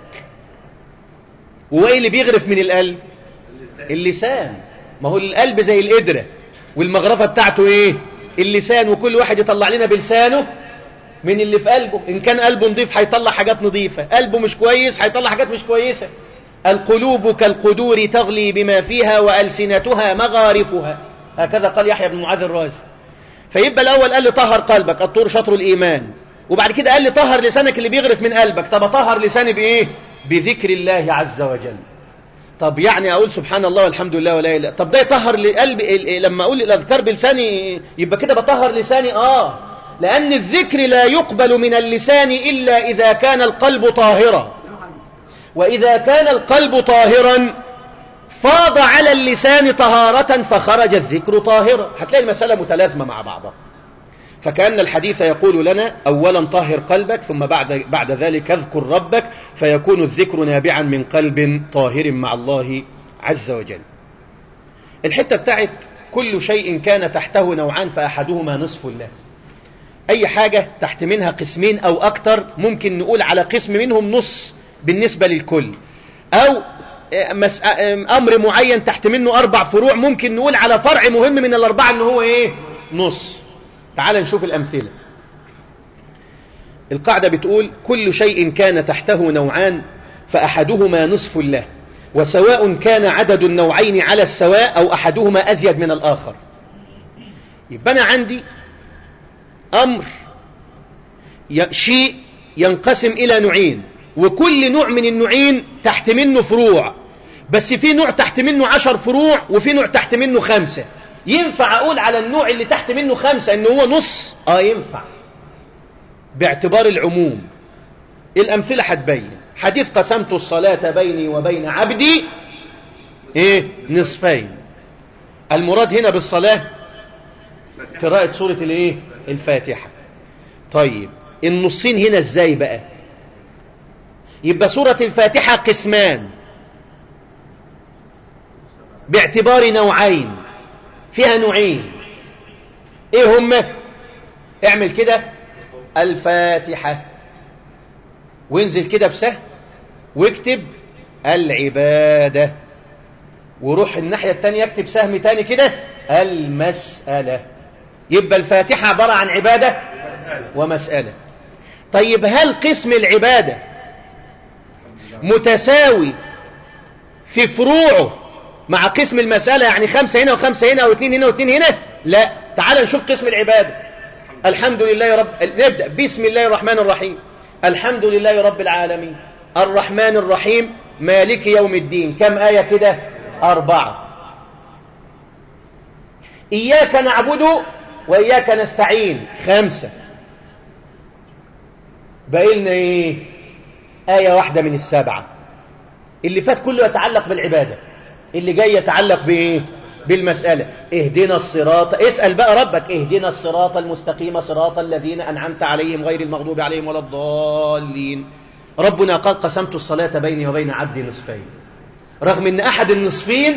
S1: وإيه اللي بيغرف من القلب اللسان ما هو القلب زي القدرة والمغرفة بتاعته إيه اللسان وكل واحد يطلع لنا بلسانه من اللي في قلبه إن كان قلبه نضيف هيطلع حاجات نظيفة قلبه مش كويس هيطلع حاجات مش كويسة القلوب كالقدور تغلي بما فيها وألسنتها مغارفها هكذا قال يحيى بن معاذ الرازي فيبقى الأول قال لي طهر قلبك الطور شطر الإيمان وبعد كده قال لي طهر لسانك اللي بيغرف من قلبك طب طهر لساني بإيه بذكر الله عز وجل طب يعني أقول سبحان الله والحمد لله ولا إله طب ده يطهر لقلبي لما أقول الأذكار بلساني يبقى كده بطهر لساني آه لأن الذكر لا يقبل من اللسان إلا إذا كان القلب طاهرا وإذا كان القلب طاهرا فاض على اللسان طهارة فخرج الذكر طاهرا هتلاقي المسألة متلازمة مع بعضها فكأن الحديث يقول لنا أولا طهر قلبك ثم بعد, بعد ذلك اذكر ربك فيكون الذكر نابعا من قلب طاهر مع الله عز وجل الحتة بتاعت كل شيء كان تحته نوعان فأحدهما نصف الله أي حاجة تحت منها قسمين أو أكتر ممكن نقول على قسم منهم نص بالنسبة للكل أو أمر معين تحت منه أربع فروع ممكن نقول على فرع مهم من الأربعة أنه هو إيه نص تعال نشوف الأمثلة القاعدة بتقول كل شيء كان تحته نوعان فأحدهما نصف الله وسواء كان عدد النوعين على السواء أو أحدهما أزيد من الآخر يبقى أنا عندي أمر شيء ينقسم إلى نوعين وكل نوع من النوعين تحت منه فروع بس في نوع تحت منه عشر فروع وفي نوع تحت منه خمسة ينفع أقول على النوع اللي تحت منه خمسة إنه هو نص آه ينفع باعتبار العموم الأمثلة هتبين حديث قسمت الصلاة بيني وبين عبدي ايه نصفين المراد هنا بالصلاة قراءة سورة الايه الفاتحة طيب النصين هنا ازاي بقى يبقى سورة الفاتحة قسمان باعتبار نوعين فيها نوعين ايه هما اعمل كده الفاتحة وانزل كده بسهم واكتب العبادة وروح الناحية التانية اكتب سهم تاني كده المسألة يبقى الفاتحة عبارة عن عبادة ومسألة طيب هل قسم العبادة متساوي في فروعه مع قسم المسألة يعني خمسة هنا وخمسة هنا واثنين هنا واثنين هنا لا تعال نشوف قسم العبادة الحمد لله رب نبدأ بسم الله الرحمن الرحيم الحمد لله رب العالمين الرحمن الرحيم مالك يوم الدين كم آية كده أربعة إياك نعبد وإياك نستعين خمسة بقيلنا إيه آية واحدة من السبعة اللي فات كله يتعلق بالعبادة اللي جاي يتعلق بإيه بالمسألة اهدنا الصراط اسأل بقى ربك اهدنا الصراط المستقيم صراط الذين أنعمت عليهم غير المغضوب عليهم ولا الضالين ربنا قد قسمت الصلاة بيني وبين عبدي نصفين رغم ان احد النصفين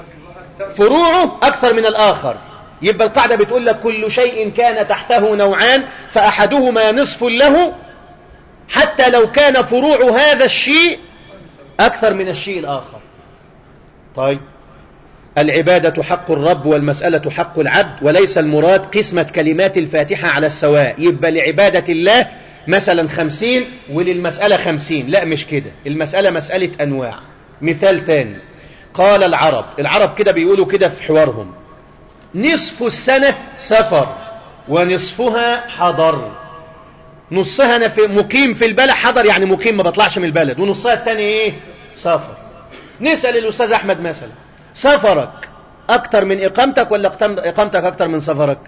S1: فروعه اكثر من الاخر يبقى القاعدة بتقول لك كل شيء كان تحته نوعان فاحدهما نصف له حتى لو كان فروع هذا الشيء اكثر من الشيء الاخر طيب العبادة حق الرب والمسألة حق العبد وليس المراد قسمة كلمات الفاتحة على السواء يبقى لعبادة الله مثلا خمسين وللمسألة خمسين لا مش كده المسألة مسألة أنواع مثال تاني قال العرب العرب كده بيقولوا كده في حوارهم نصف السنة سفر ونصفها حضر نصها أنا في مقيم في البلد حضر يعني مقيم ما بطلعش من البلد ونصها التاني ايه سفر نسأل الأستاذ أحمد مثلا سفرك أكتر من إقامتك ولا إقامتك أكتر من سفرك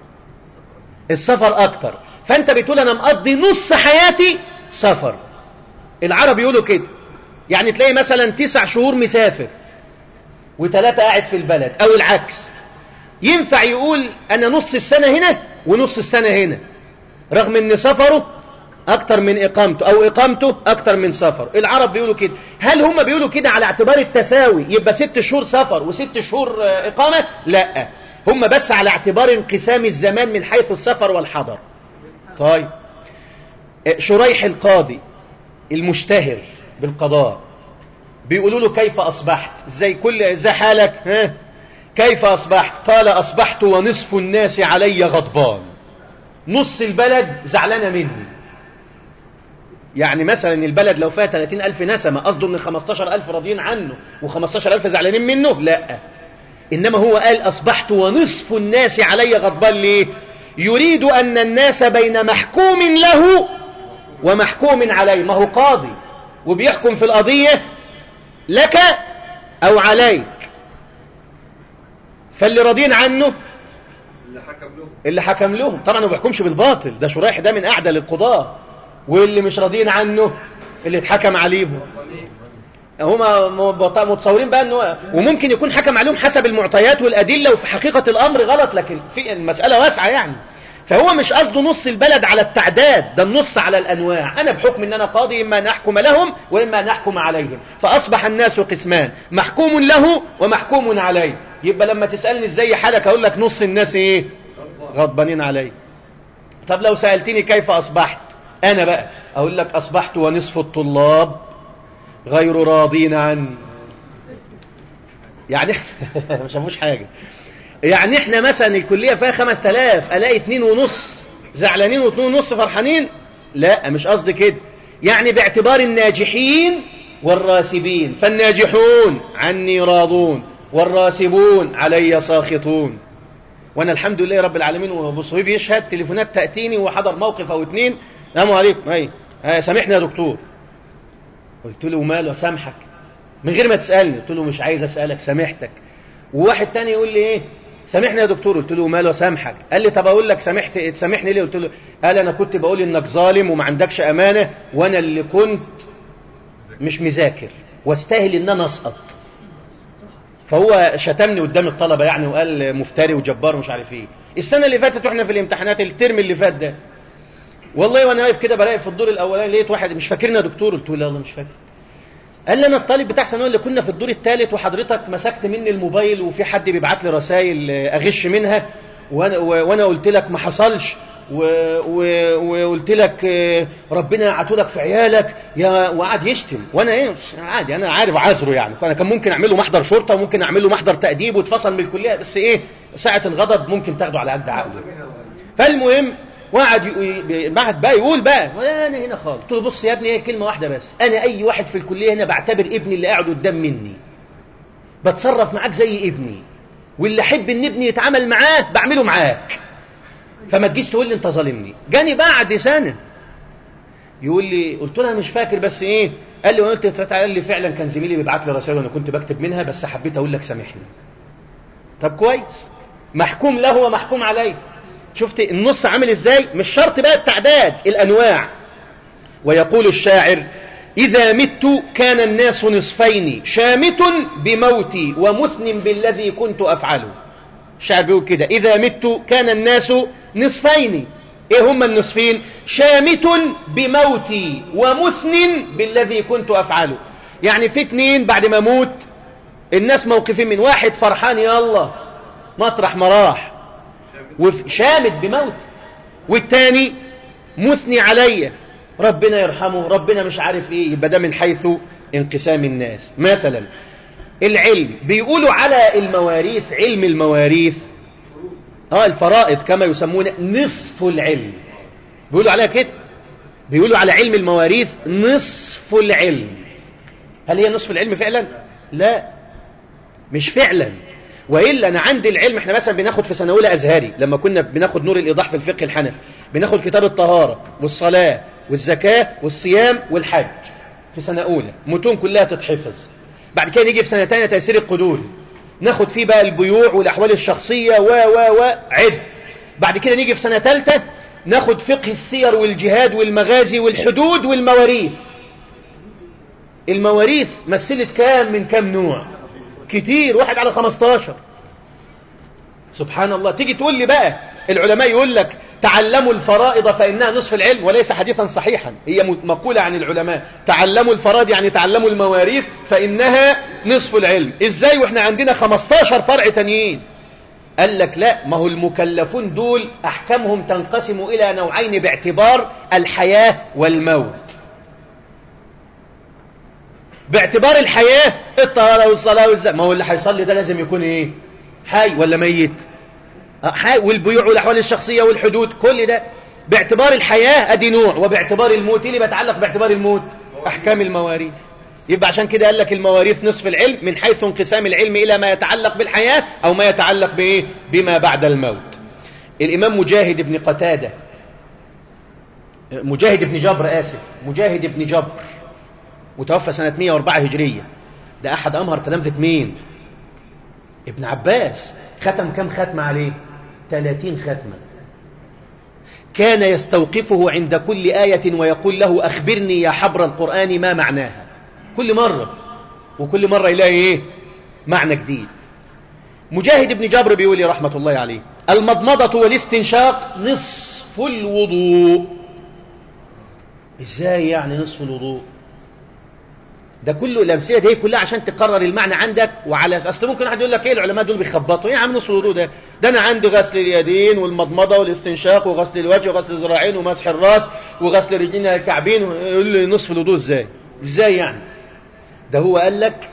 S1: السفر أكتر فأنت بتقول أنا مقضي نص حياتي سفر العرب يقولوا كده يعني تلاقي مثلا تسع شهور مسافر وثلاثة قاعد في البلد أو العكس ينفع يقول أنا نص السنة هنا ونص السنة هنا رغم أن سفره أكتر من إقامته أو إقامته أكتر من سفر العرب بيقولوا كده هل هم بيقولوا كده على اعتبار التساوي يبقى ست شهور سفر وست شهور إقامة لا هم بس على اعتبار انقسام الزمان من حيث السفر والحضر طيب شريح القاضي المشتهر بالقضاء بيقولوا له كيف أصبحت زي كل ازاي حالك ها كيف أصبحت قال أصبحت ونصف الناس علي غضبان نص البلد زعلانة مني يعني مثلا البلد لو فيها 30 ألف نسمة قصده ان 15 ألف راضيين عنه و15 ألف زعلانين منه لا إنما هو قال أصبحت ونصف الناس علي غضبان ليه يريد أن الناس بين محكوم له ومحكوم عليه ما هو قاضي وبيحكم في القضية لك أو عليك فاللي راضين عنه
S2: اللي حكم لهم
S1: اللي حكم لهم طبعا ما بيحكمش بالباطل ده شريح ده من أعدى للقضاة واللي مش راضيين عنه اللي اتحكم عليهم هما متصورين بقى انه وممكن يكون حكم عليهم حسب المعطيات والادله وفي حقيقه الامر غلط لكن في المساله واسعه يعني فهو مش قصده نص البلد على التعداد ده النص على الانواع انا بحكم ان انا قاضي اما ان احكم لهم واما ان احكم عليهم فاصبح الناس قسمان محكوم له ومحكوم عليه يبقى لما تسالني ازاي حالك اقول لك نص الناس ايه غضبانين علي طب لو سالتني كيف اصبحت انا بقى اقول لك اصبحت ونصف الطلاب غير راضين عني يعني ما شافوش حاجة يعني احنا مثلا الكلية فيها خمس تلاف الاقي اتنين ونص زعلانين واتنين ونص فرحانين لا مش قصدي كده يعني باعتبار الناجحين والراسبين فالناجحون عني راضون والراسبون علي ساخطون وانا الحمد لله رب العالمين وابو صهيب يشهد تليفونات تأتيني وحضر موقف او اتنين السلام عليكم اي سامحني يا دكتور قلت له ماله سامحك من غير ما تسألني قلت له مش عايز أسألك سامحتك وواحد تاني يقول لي ايه سامحني يا دكتور قلت له ماله سامحك قال لي طب اقول لك سامحت تسامحني ليه قلت له قال انا كنت بقول انك ظالم وما عندكش امانه وانا اللي كنت مش مذاكر واستاهل ان انا اسقط فهو شتمني قدام الطلبه يعني وقال مفتري وجبار ومش عارف ايه السنه اللي فاتت واحنا في الامتحانات الترم اللي فات ده والله وانا واقف كده براقب في الدور الاولاني لقيت واحد مش فاكرني يا دكتور قلت له لا والله مش فاكر قال لي انا الطالب بتاع ثانوي اللي كنا في الدور الثالث وحضرتك مسكت مني الموبايل وفي حد بيبعت لي رسائل اغش منها وانا وانا قلت لك ما حصلش وقلت لك ربنا يعتولك في عيالك يا وقعد يشتم وانا ايه عادي انا عارف عذره يعني فانا كان ممكن اعمل له محضر شرطه وممكن اعمل له محضر تاديب واتفصل من الكليه بس ايه ساعه الغضب ممكن تاخده على قد عقله فالمهم وقعد بعد بقى يقول بقى انا هنا خالص قلت له بص يا ابني هي كلمه واحده بس انا اي واحد في الكليه هنا بعتبر ابني اللي قاعد قدام مني بتصرف معاك زي ابني واللي احب ان ابني يتعامل معاه بعمله معاك فما تجيش تقول لي انت ظالمني جاني بعد سنه يقول لي قلت له انا مش فاكر بس ايه قال لي وقلت قال لي فعلا كان زميلي بيبعت لي رسائل وانا كنت بكتب منها بس حبيت اقول لك سامحني طب كويس محكوم له ومحكوم عليه شفت النص عامل ازاي مش شرط بقى التعداد الانواع ويقول الشاعر إذا مت كان الناس نصفين شامت بموتي ومثن بالذي كنت أفعله الشاعر بيقول كده إذا مت كان الناس نصفين إيه هما النصفين شامت بموتي ومثن بالذي كنت أفعله يعني في اتنين بعد ما موت الناس موقفين من واحد فرحان يا الله مطرح ما راح وشامت بموت والتاني مثني عليا ربنا يرحمه ربنا مش عارف ايه يبقى ده من حيث انقسام الناس مثلا العلم بيقولوا على المواريث علم المواريث اه الفرائض كما يسمون نصف العلم بيقولوا عليها كده بيقولوا على علم المواريث نصف العلم هل هي نصف العلم فعلا لا مش فعلا والا انا عندي العلم احنا مثلا بناخد في سنه اولى ازهري لما كنا بناخد نور الايضاح في الفقه الحنفي بناخد كتاب الطهاره والصلاه والزكاه والصيام والحج في سنه اولى متون كلها تتحفظ بعد كده نيجي في سنه ثانيه تيسير القدور ناخد فيه بقى البيوع والاحوال الشخصيه و و و عد بعد كده نيجي في سنه ثالثه ناخد فقه السير والجهاد والمغازي والحدود والمواريث المواريث مثلت كام من كام نوع كتير واحد على 15 سبحان الله تيجي تقول لي بقى العلماء يقول لك تعلموا الفرائض فإنها نصف العلم وليس حديثا صحيحا هي مقولة عن العلماء تعلموا الفرائض يعني تعلموا المواريث فإنها نصف العلم إزاي وإحنا عندنا 15 فرع تانيين قال لك لا ما هو المكلفون دول أحكامهم تنقسم إلى نوعين باعتبار الحياة والموت باعتبار الحياة الطهارة والصلاة والزكاة ما هو اللي هيصلي ده لازم يكون ايه حي ولا ميت حي والبيوع والأحوال الشخصية والحدود كل ده باعتبار الحياة ادي نوع وباعتبار الموت اللي بيتعلق باعتبار الموت أحكام المواريث يبقى عشان كده قال لك المواريث نصف العلم من حيث انقسام العلم إلى ما يتعلق بالحياة أو ما يتعلق بإيه بما بعد الموت الإمام مجاهد بن قتادة مجاهد بن جبر آسف مجاهد بن جبر وتوفى سنة 104 هجرية ده أحد أمهر تلامذة مين ابن عباس ختم كم ختمة عليه 30 ختمة كان يستوقفه عند كل آية ويقول له أخبرني يا حبر القرآن ما معناها كل مرة وكل مرة يلاقي إيه معنى جديد مجاهد بن جبر بيقول لي رحمة الله عليه المضمضة والاستنشاق نصف الوضوء ازاي يعني نصف الوضوء ده كله الامثله دي كلها عشان تقرر المعنى عندك وعلى اصل ممكن واحد يقول لك ايه العلماء دول بيخبطوا ايه يا عم نصف الوضوء ده ده انا عندي غسل اليدين والمضمضه والاستنشاق وغسل الوجه وغسل الذراعين ومسح الراس وغسل الرجلين الى الكعبين يقول لي نصف الوضوء ازاي ازاي يعني ده هو قال لك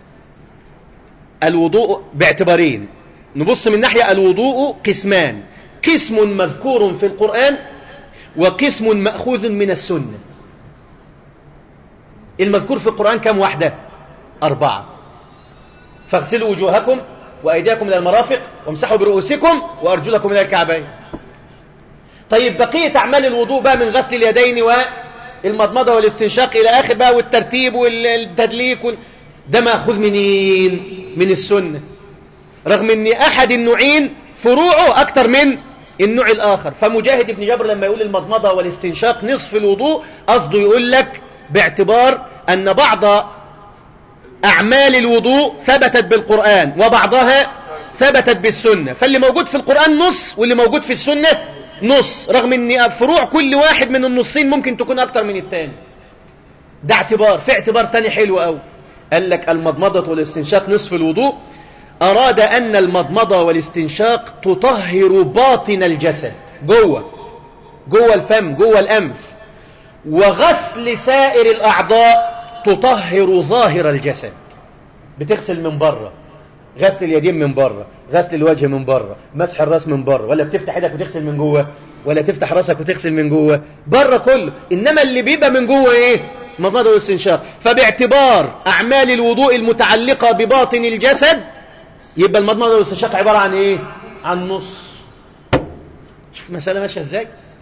S1: الوضوء باعتبارين نبص من ناحيه الوضوء قسمان قسم مذكور في القران وقسم ماخوذ من السنه المذكور في القرآن كم واحدة أربعة فاغسلوا وجوهكم وأيديكم إلى المرافق وامسحوا برؤوسكم وأرجلكم إلى الكعبين طيب بقية أعمال الوضوء بقى من غسل اليدين والمضمضة والاستنشاق إلى آخر بقى والترتيب والتدليك وال... ده مأخوذ منين من السنة رغم ان احد النوعين فروعه اكتر من النوع الاخر فمجاهد بن جبر لما يقول المضمضة والاستنشاق نصف الوضوء قصده يقول لك باعتبار ان بعض اعمال الوضوء ثبتت بالقرآن وبعضها ثبتت بالسنة فاللي موجود في القرآن نص واللي موجود في السنة نص رغم ان فروع كل واحد من النصين ممكن تكون اكتر من الثاني ده اعتبار في اعتبار تاني حلو قوي قال لك المضمضة والاستنشاق نصف الوضوء أراد أن المضمضة والاستنشاق تطهر باطن الجسد جوه جوه الفم جوه الأنف وغسل سائر الأعضاء تطهر ظاهر الجسد بتغسل من بره غسل اليدين من بره غسل الوجه من بره مسح الراس من بره ولا بتفتح ايدك وتغسل من جوه ولا تفتح راسك وتغسل من جوه بره كله انما اللي بيبقى من جوه ايه مضمضه والاستنشاق فباعتبار اعمال الوضوء المتعلقه بباطن الجسد يبقى المضمضه والاستنشاق عباره عن ايه عن نص شوف المساله ماشيه ازاي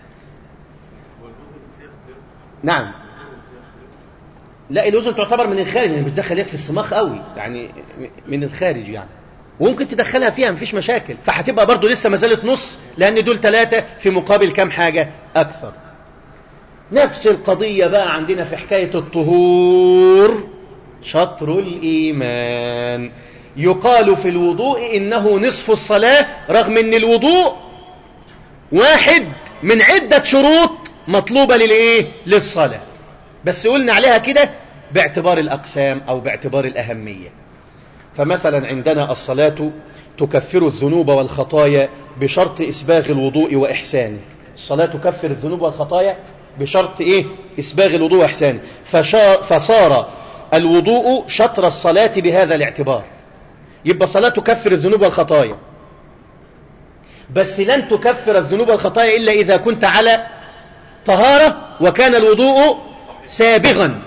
S1: نعم لا الاذن تعتبر من الخارج يعني بتدخل يد في الصماخ قوي يعني من الخارج يعني وممكن تدخلها فيها مفيش مشاكل فهتبقى برضو لسه ما زالت نص لان دول ثلاثه في مقابل كام حاجه اكثر نفس القضيه بقى عندنا في حكايه الطهور شطر الايمان يقال في الوضوء انه نصف الصلاه رغم ان الوضوء واحد من عده شروط مطلوبه للايه للصلاه بس قلنا عليها كده باعتبار الأقسام أو باعتبار الأهمية فمثلا عندنا الصلاة تكفر الذنوب والخطايا بشرط إسباغ الوضوء وإحسانه الصلاة تكفر الذنوب والخطايا بشرط إيه؟ إسباغ الوضوء وإحسانه فشا... فصار الوضوء شطر الصلاة بهذا الاعتبار يبقى الصلاة تكفر الذنوب والخطايا بس لن تكفر الذنوب والخطايا إلا إذا كنت على طهارة وكان الوضوء سابغا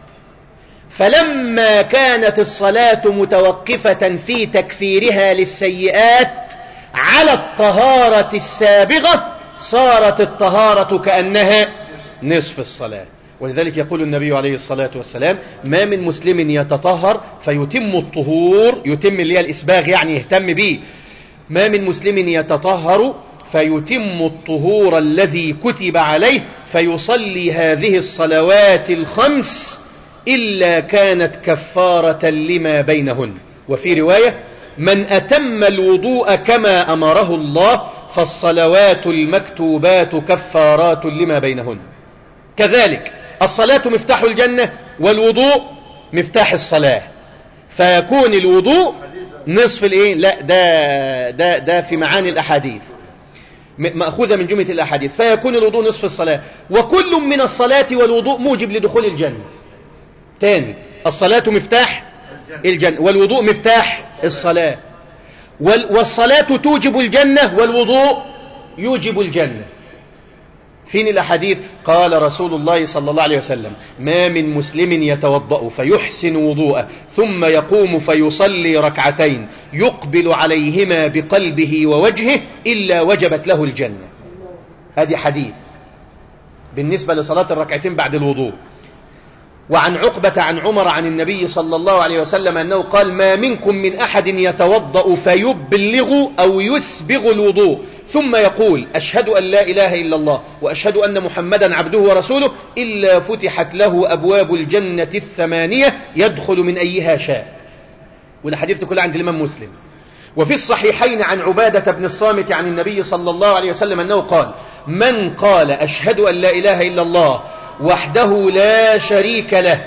S1: فلما كانت الصلاة متوقفة في تكفيرها للسيئات على الطهارة السابغة صارت الطهارة كأنها نصف الصلاة ولذلك يقول النبي عليه الصلاة والسلام ما من مسلم يتطهر فيتم الطهور يتم اللي هي الإسباغ يعني يهتم به ما من مسلم يتطهر فيتم الطهور الذي كتب عليه فيصلي هذه الصلوات الخمس إلا كانت كفارة لما بينهن وفي رواية من أتم الوضوء كما أمره الله فالصلوات المكتوبات كفارات لما بينهن كذلك الصلاة مفتاح الجنة والوضوء مفتاح الصلاة فيكون الوضوء نصف الايه لا ده ده ده في معاني الاحاديث مأخوذة من جملة الأحاديث فيكون الوضوء نصف الصلاة وكل من الصلاة والوضوء موجب لدخول الجنة تاني الصلاة مفتاح الجنة والوضوء مفتاح الصلاة والصلاة توجب الجنة والوضوء يوجب الجنة فين الأحاديث قال رسول الله صلى الله عليه وسلم ما من مسلم يتوضأ فيحسن وضوءه ثم يقوم فيصلي ركعتين يقبل عليهما بقلبه ووجهه إلا وجبت له الجنة هذه حديث بالنسبة لصلاة الركعتين بعد الوضوء وعن عقبة عن عمر عن النبي صلى الله عليه وسلم أنه قال ما منكم من أحد يتوضأ فيبلغ أو يسبغ الوضوء ثم يقول أشهد أن لا إله إلا الله وأشهد أن محمدا عبده ورسوله إلا فتحت له أبواب الجنة الثمانية يدخل من أيها شاء والحديث كله عند الإمام مسلم وفي الصحيحين عن عبادة بن الصامت عن النبي صلى الله عليه وسلم أنه قال من قال أشهد أن لا إله إلا الله وحده لا شريك له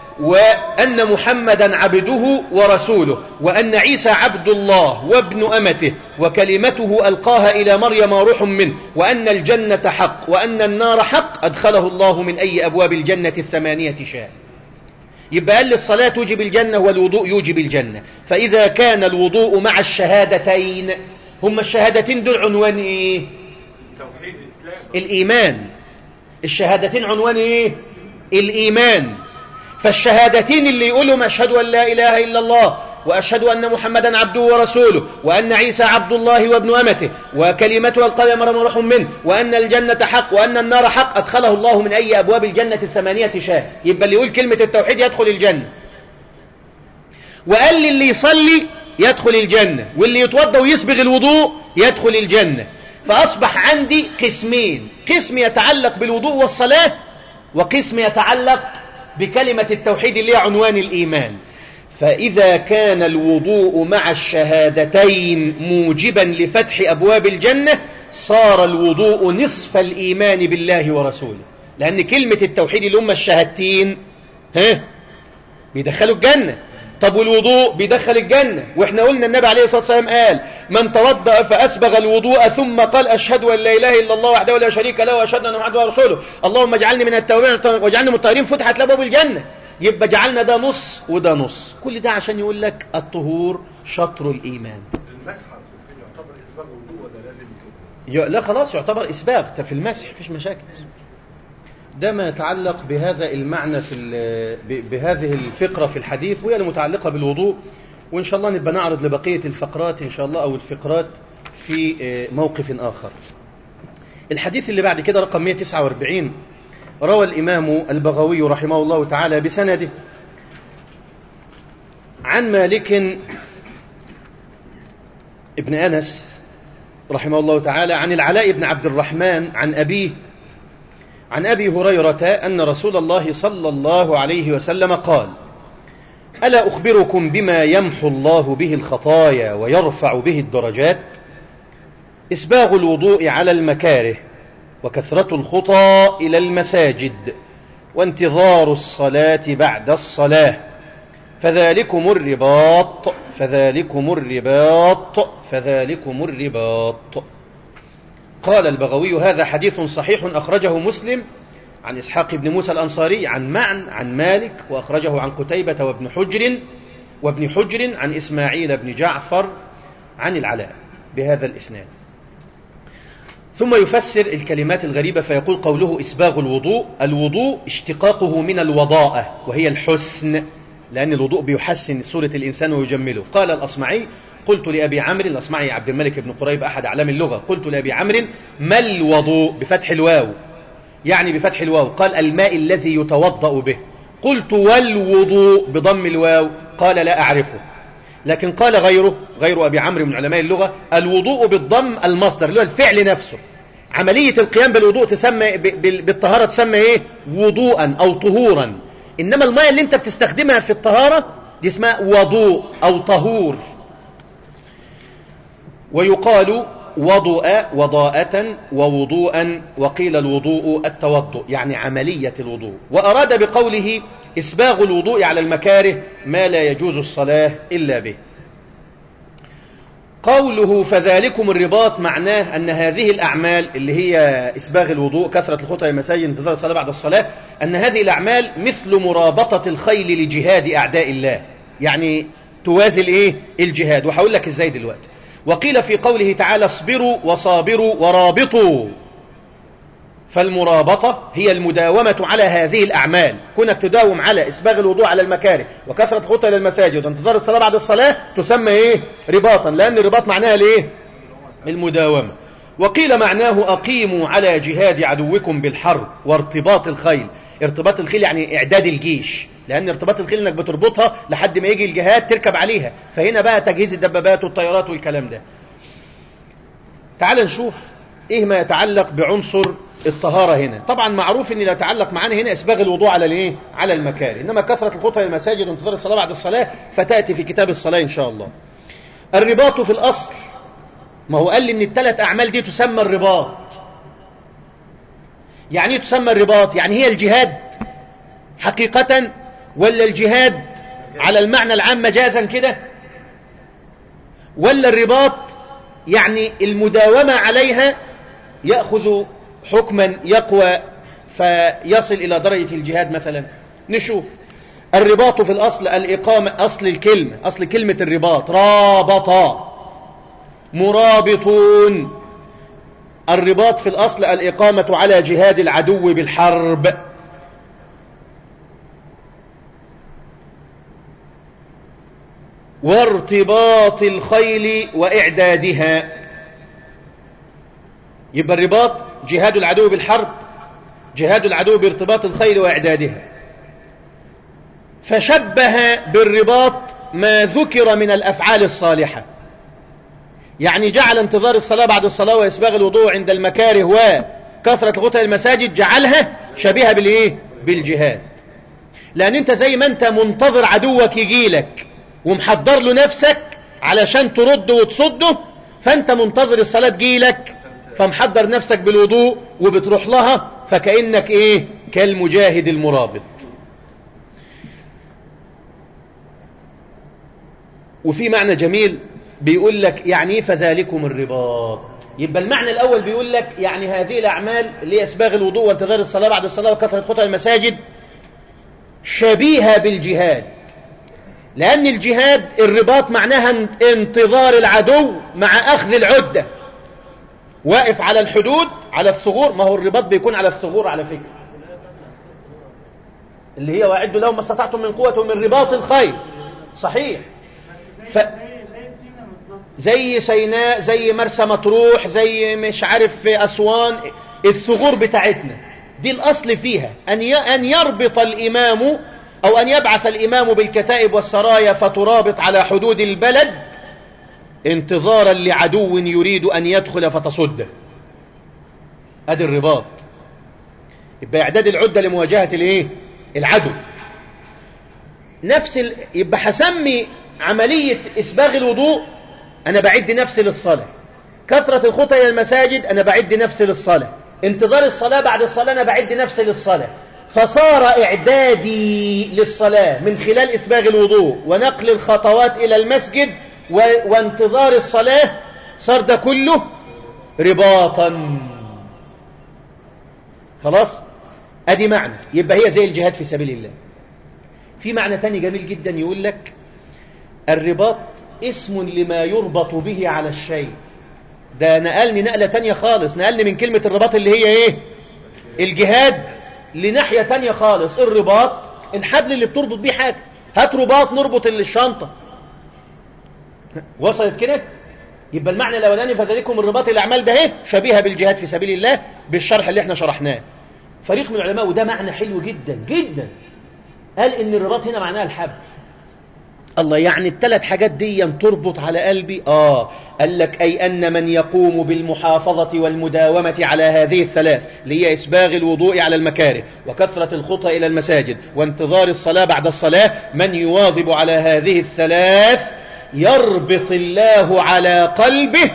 S1: وأن محمدا عبده ورسوله وأن عيسى عبد الله وابن أمته وكلمته ألقاها إلى مريم روح منه وأن الجنة حق وأن النار حق أدخله الله من أي أبواب الجنة الثمانية شاء يبقى قال الصلاة توجب الجنة والوضوء يوجب الجنة فإذا كان الوضوء مع الشهادتين هم الشهادتين دول عنوان إيه
S2: توحيد الإسلام
S1: الإيمان الشهادتين عنوان إيه الإيمان فالشهادتين اللي يقولهم أشهد أن لا إله إلا الله وأشهد أن محمدا عبده ورسوله وأن عيسى عبد الله وابن أمته وكلمته القى مرم روح منه وأن الجنة حق وأن النار حق أدخله الله من أي أبواب الجنة الثمانية شاء يبقى اللي يقول كلمة التوحيد يدخل الجنة وقال لي اللي يصلي يدخل الجنة واللي يتوضى ويسبغ الوضوء يدخل الجنة فأصبح عندي قسمين قسم يتعلق بالوضوء والصلاة وقسم يتعلق بكلمة التوحيد اللي هي عنوان الإيمان فإذا كان الوضوء مع الشهادتين موجبا لفتح أبواب الجنة صار الوضوء نصف الإيمان بالله ورسوله لأن كلمة التوحيد اللي هم الشهادتين ها بيدخلوا الجنة طب والوضوء بيدخل الجنة واحنا قلنا النبي عليه الصلاة والسلام قال من توضأ فأسبغ الوضوء ثم قال أشهد أن لا إله إلا الله وحده لا شريك له وأشهد أن محمدا رسوله اللهم اجعلني من التوابين واجعلني من الطاهرين فتحت لابواب الجنة يبقى جعلنا ده نص وده نص كل ده عشان يقول لك الطهور شطر الإيمان
S2: المسح يعتبر اسباب وضوء ولا لازم
S1: ي- لا خلاص يعتبر إسباغ ده في المسح مفيش مشاكل ده ما يتعلق بهذا المعنى في ال- ب- بهذه الفقرة في الحديث وهي المتعلقة بالوضوء وإن شاء الله نبقى نعرض لبقية الفقرات إن شاء الله أو الفقرات في آه، موقف آخر الحديث اللي بعد كده رقم 149 روى الإمام البغوي رحمه الله تعالى بسنده عن مالك ابن أنس رحمه الله تعالى عن العلاء بن عبد الرحمن عن أبيه عن أبي هريرة أن رسول الله صلى الله عليه وسلم قال ألا أخبركم بما يمحو الله به الخطايا ويرفع به الدرجات إسباغ الوضوء على المكاره وكثرة الخطى إلى المساجد وانتظار الصلاة بعد الصلاة فذلكم الرباط فذلكم الرباط فذلكم الرباط قال البغوي هذا حديث صحيح أخرجه مسلم عن إسحاق بن موسى الأنصاري عن معن عن مالك وأخرجه عن قتيبة وابن حجر وابن حجر عن إسماعيل بن جعفر عن العلاء بهذا الإسناد ثم يفسر الكلمات الغريبة فيقول قوله إسباغ الوضوء الوضوء اشتقاقه من الوضاءة وهي الحسن لأن الوضوء بيحسن صورة الإنسان ويجمله قال الأصمعي قلت لأبي عمرو الأصمعي عبد الملك بن قريب أحد أعلام اللغة قلت لأبي عمرو ما الوضوء بفتح الواو يعني بفتح الواو قال الماء الذي يتوضأ به قلت والوضوء بضم الواو قال لا أعرفه لكن قال غيره غير أبي عمرو من علماء اللغة الوضوء بالضم المصدر اللي هو الفعل نفسه عملية القيام بالوضوء تسمى ب- ب- بالطهارة تسمى ايه وضوءا أو طهورا إنما الماء اللي انت بتستخدمها في الطهارة دي اسمها وضوء أو طهور ويقال وضوء وضاءة ووضوءا وقيل الوضوء التوضؤ يعني عملية الوضوء وأراد بقوله إسباغ الوضوء على المكاره ما لا يجوز الصلاة إلا به قوله فذلكم الرباط معناه أن هذه الأعمال اللي هي إسباغ الوضوء كثرة الخطى المساجد انتظار الصلاة بعد الصلاة أن هذه الأعمال مثل مرابطة الخيل لجهاد أعداء الله يعني توازي الإيه؟ الجهاد وهقول لك إزاي دلوقتي وقيل في قوله تعالى اصبروا وصابروا ورابطوا فالمرابطة هي المداومة على هذه الأعمال كونك تداوم على إسباغ الوضوء على المكاره وكثرة الخطى إلى المساجد وانتظار الصلاة بعد الصلاة تسمى إيه؟ رباطا لأن الرباط معناها الإيه؟ المداومة وقيل معناه أقيموا على جهاد عدوكم بالحرب وارتباط الخيل ارتباط الخيل يعني إعداد الجيش لأن ارتباط الخيل إنك بتربطها لحد ما يجي الجهاد تركب عليها فهنا بقى تجهيز الدبابات والطيارات والكلام ده تعال نشوف ايه ما يتعلق بعنصر الطهارة هنا طبعا معروف ان اللي يتعلق معانا هنا اسباغ الوضوء على الايه على المكاره انما كثرة الخطى للمساجد وانتظار الصلاة بعد الصلاة فتأتي في كتاب الصلاة ان شاء الله الرباط في الاصل ما هو قال لي ان الثلاث اعمال دي تسمى الرباط يعني ايه تسمى الرباط يعني هي الجهاد حقيقة ولا الجهاد على المعنى العام مجازا كده ولا الرباط يعني المداومة عليها يأخذ حكما يقوى فيصل إلى درجة الجهاد مثلا نشوف الرباط في الأصل الإقامة أصل الكلمة أصل كلمة الرباط رابطا مرابطون الرباط في الأصل الإقامة على جهاد العدو بالحرب وارتباط الخيل وإعدادها يبقى الرباط جهاد العدو بالحرب جهاد العدو بارتباط الخيل وإعدادها فشبه بالرباط ما ذكر من الأفعال الصالحة يعني جعل انتظار الصلاة بعد الصلاة وإسباغ الوضوء عند المكاره وكثرة الخطى المساجد جعلها شبيهة بالإيه؟ بالجهاد لأن أنت زي ما أنت منتظر عدوك يجيلك ومحضر له نفسك علشان ترد وتصده فأنت منتظر الصلاة تجيلك فمحضر نفسك بالوضوء وبتروح لها فكأنك إيه كالمجاهد المرابط وفي معنى جميل بيقول لك يعني ايه فذلكم الرباط يبقى المعنى الأول بيقول لك يعني هذه الأعمال اللي هي إسباغ الوضوء وانتظار الصلاة بعد الصلاة وكثرة خطى المساجد شبيهة بالجهاد لأن الجهاد الرباط معناها انتظار العدو مع أخذ العدة واقف على الحدود على الثغور ما هو الرباط بيكون على الثغور على فكرة اللي هي وأعدوا لهم ما استطعتم من قوة ومن رباط الخير صحيح ف... زي سيناء زي مرسى مطروح زي مش عارف في أسوان الثغور بتاعتنا دي الأصل فيها أن أن يربط الإمام أو أن يبعث الإمام بالكتائب والسرايا فترابط على حدود البلد انتظارا لعدو يريد أن يدخل فتصده أدي الرباط يبقى إعداد العدة لمواجهة الإيه؟ العدو نفس ال... يبقى حسمي عملية إسباغ الوضوء أنا بعد نفسي للصلاة كثرة الخطى إلى المساجد أنا بعد نفسي للصلاة انتظار الصلاة بعد الصلاة أنا بعد نفسي للصلاة فصار إعدادي للصلاة من خلال إسباغ الوضوء ونقل الخطوات إلى المسجد و... وانتظار الصلاة صار ده كله رباطا خلاص أدي معنى يبقى هي زي الجهاد في سبيل الله في معنى تاني جميل جدا يقول لك الرباط اسم لما يربط به على الشيء ده نقلني نقلة تانية خالص نقلني من كلمة الرباط اللي هي ايه الجهاد لناحية تانية خالص الرباط الحبل اللي بتربط بيه حاجة هات رباط نربط الشنطة وصلت كده يبقى المعنى الاولاني فذلكم الرباط الاعمال ده ايه شبيهه بالجهاد في سبيل الله بالشرح اللي احنا شرحناه فريق من العلماء وده معنى حلو جدا جدا قال ان الرباط هنا معناه الحبل الله يعني الثلاث حاجات دي تربط على قلبي آه قال لك أي أن من يقوم بالمحافظة والمداومة على هذه الثلاث اللي هي إسباغ الوضوء على المكاره وكثرة الخطى إلى المساجد وانتظار الصلاة بعد الصلاة من يواظب على هذه الثلاث يربط الله على قلبه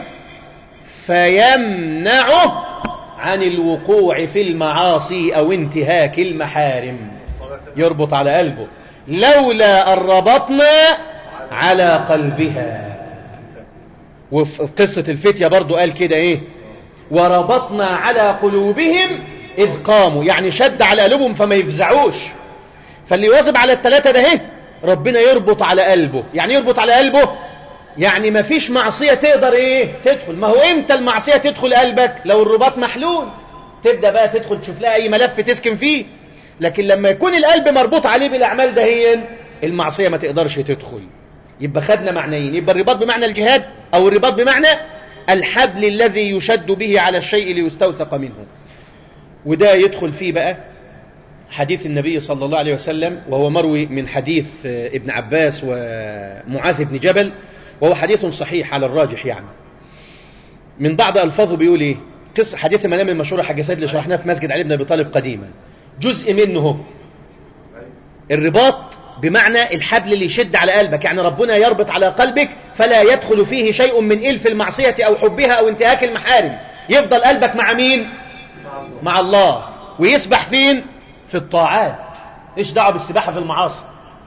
S1: فيمنعه عن الوقوع في المعاصي أو انتهاك المحارم يربط على قلبه لولا أن ربطنا على قلبها وفي قصة الفتية برضو قال كده ايه وربطنا على قلوبهم إذ قاموا يعني شد على قلوبهم فما يفزعوش فاللي يواظب على الثلاثة ده ايه ربنا يربط على قلبه يعني يربط على قلبه يعني ما فيش معصية تقدر ايه تدخل ما هو امتى المعصية تدخل قلبك لو الرباط محلول تبدأ بقى تدخل تشوف لها اي ملف تسكن فيه لكن لما يكون القلب مربوط عليه بالأعمال دهيا المعصية ما تقدرش تدخل يبقى خدنا معنيين يبقى الرباط بمعنى الجهاد أو الرباط بمعنى الحبل الذي يشد به على الشيء ليستوثق منه وده يدخل فيه بقى حديث النبي صلى الله عليه وسلم وهو مروي من حديث ابن عباس ومعاذ بن جبل وهو حديث صحيح على الراجح يعني من بعض ألفاظه بيقول إيه قصة حديث المنام المشهور حاج سيد اللي شرحناه في مسجد علي بن أبي طالب قديما جزء منه الرباط بمعنى الحبل اللي يشد على قلبك يعني ربنا يربط على قلبك فلا يدخل فيه شيء من إلف المعصية أو حبها أو انتهاك المحارم يفضل قلبك مع مين مع الله ويسبح فين في الطاعات ايش دعوه بالسباحة في المعاصي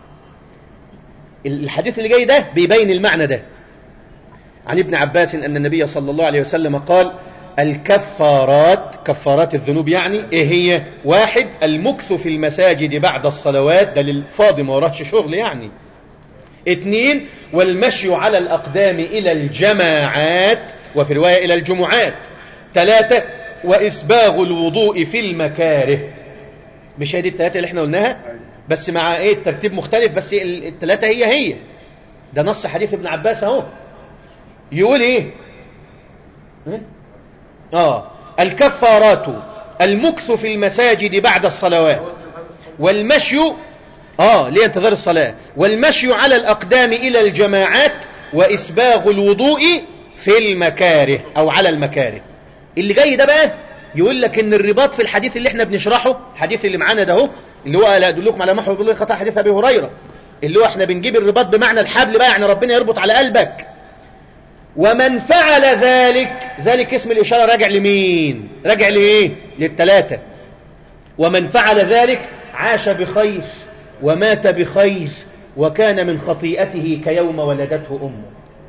S1: الحديث اللي جاي ده بيبين المعنى ده عن ابن عباس أن النبي صلى الله عليه وسلم قال الكفارات كفارات الذنوب يعني ايه هي واحد المكث في المساجد بعد الصلوات ده للفاضي ما وراهش شغل يعني اثنين والمشي على الأقدام إلى الجماعات وفي رواية إلى الجمعات ثلاثة وإسباغ الوضوء في المكاره مش هي دي الثلاثة اللي احنا قلناها بس مع ايه الترتيب مختلف بس الثلاثة هي هي ده نص حديث ابن عباس اهو يقول ايه آه الكفارات المكث في المساجد بعد الصلوات والمشي آه ليه انتظار الصلاة والمشي على الأقدام إلى الجماعات وإسباغ الوضوء في المكاره أو على المكاره اللي جاي ده بقى يقول لك ان الرباط في الحديث اللي احنا بنشرحه الحديث اللي معانا ده اهو اللي هو لا ادلكم على محو بالله خطا حديث ابي هريره اللي هو احنا بنجيب الرباط بمعنى الحبل بقى يعني ربنا يربط على قلبك ومن فعل ذلك ذلك اسم الاشاره راجع لمين راجع لايه للثلاثه ومن فعل ذلك عاش بخير ومات بخير وكان من خطيئته كيوم ولدته امه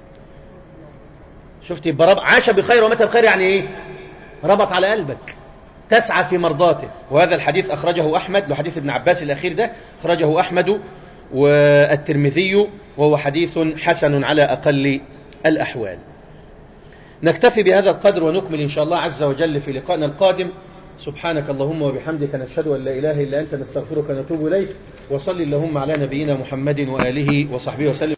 S1: شفت يبقى رب... عاش بخير ومات بخير يعني ايه ربط على قلبك تسعى في مرضاته وهذا الحديث أخرجه أحمد لحديث ابن عباس الأخير ده أخرجه أحمد والترمذي وهو حديث حسن على أقل الأحوال نكتفي بهذا القدر ونكمل إن شاء الله عز وجل في لقائنا القادم سبحانك اللهم وبحمدك نشهد أن لا إله إلا أنت نستغفرك ونتوب إليك وصل اللهم على نبينا محمد وآله وصحبه وسلم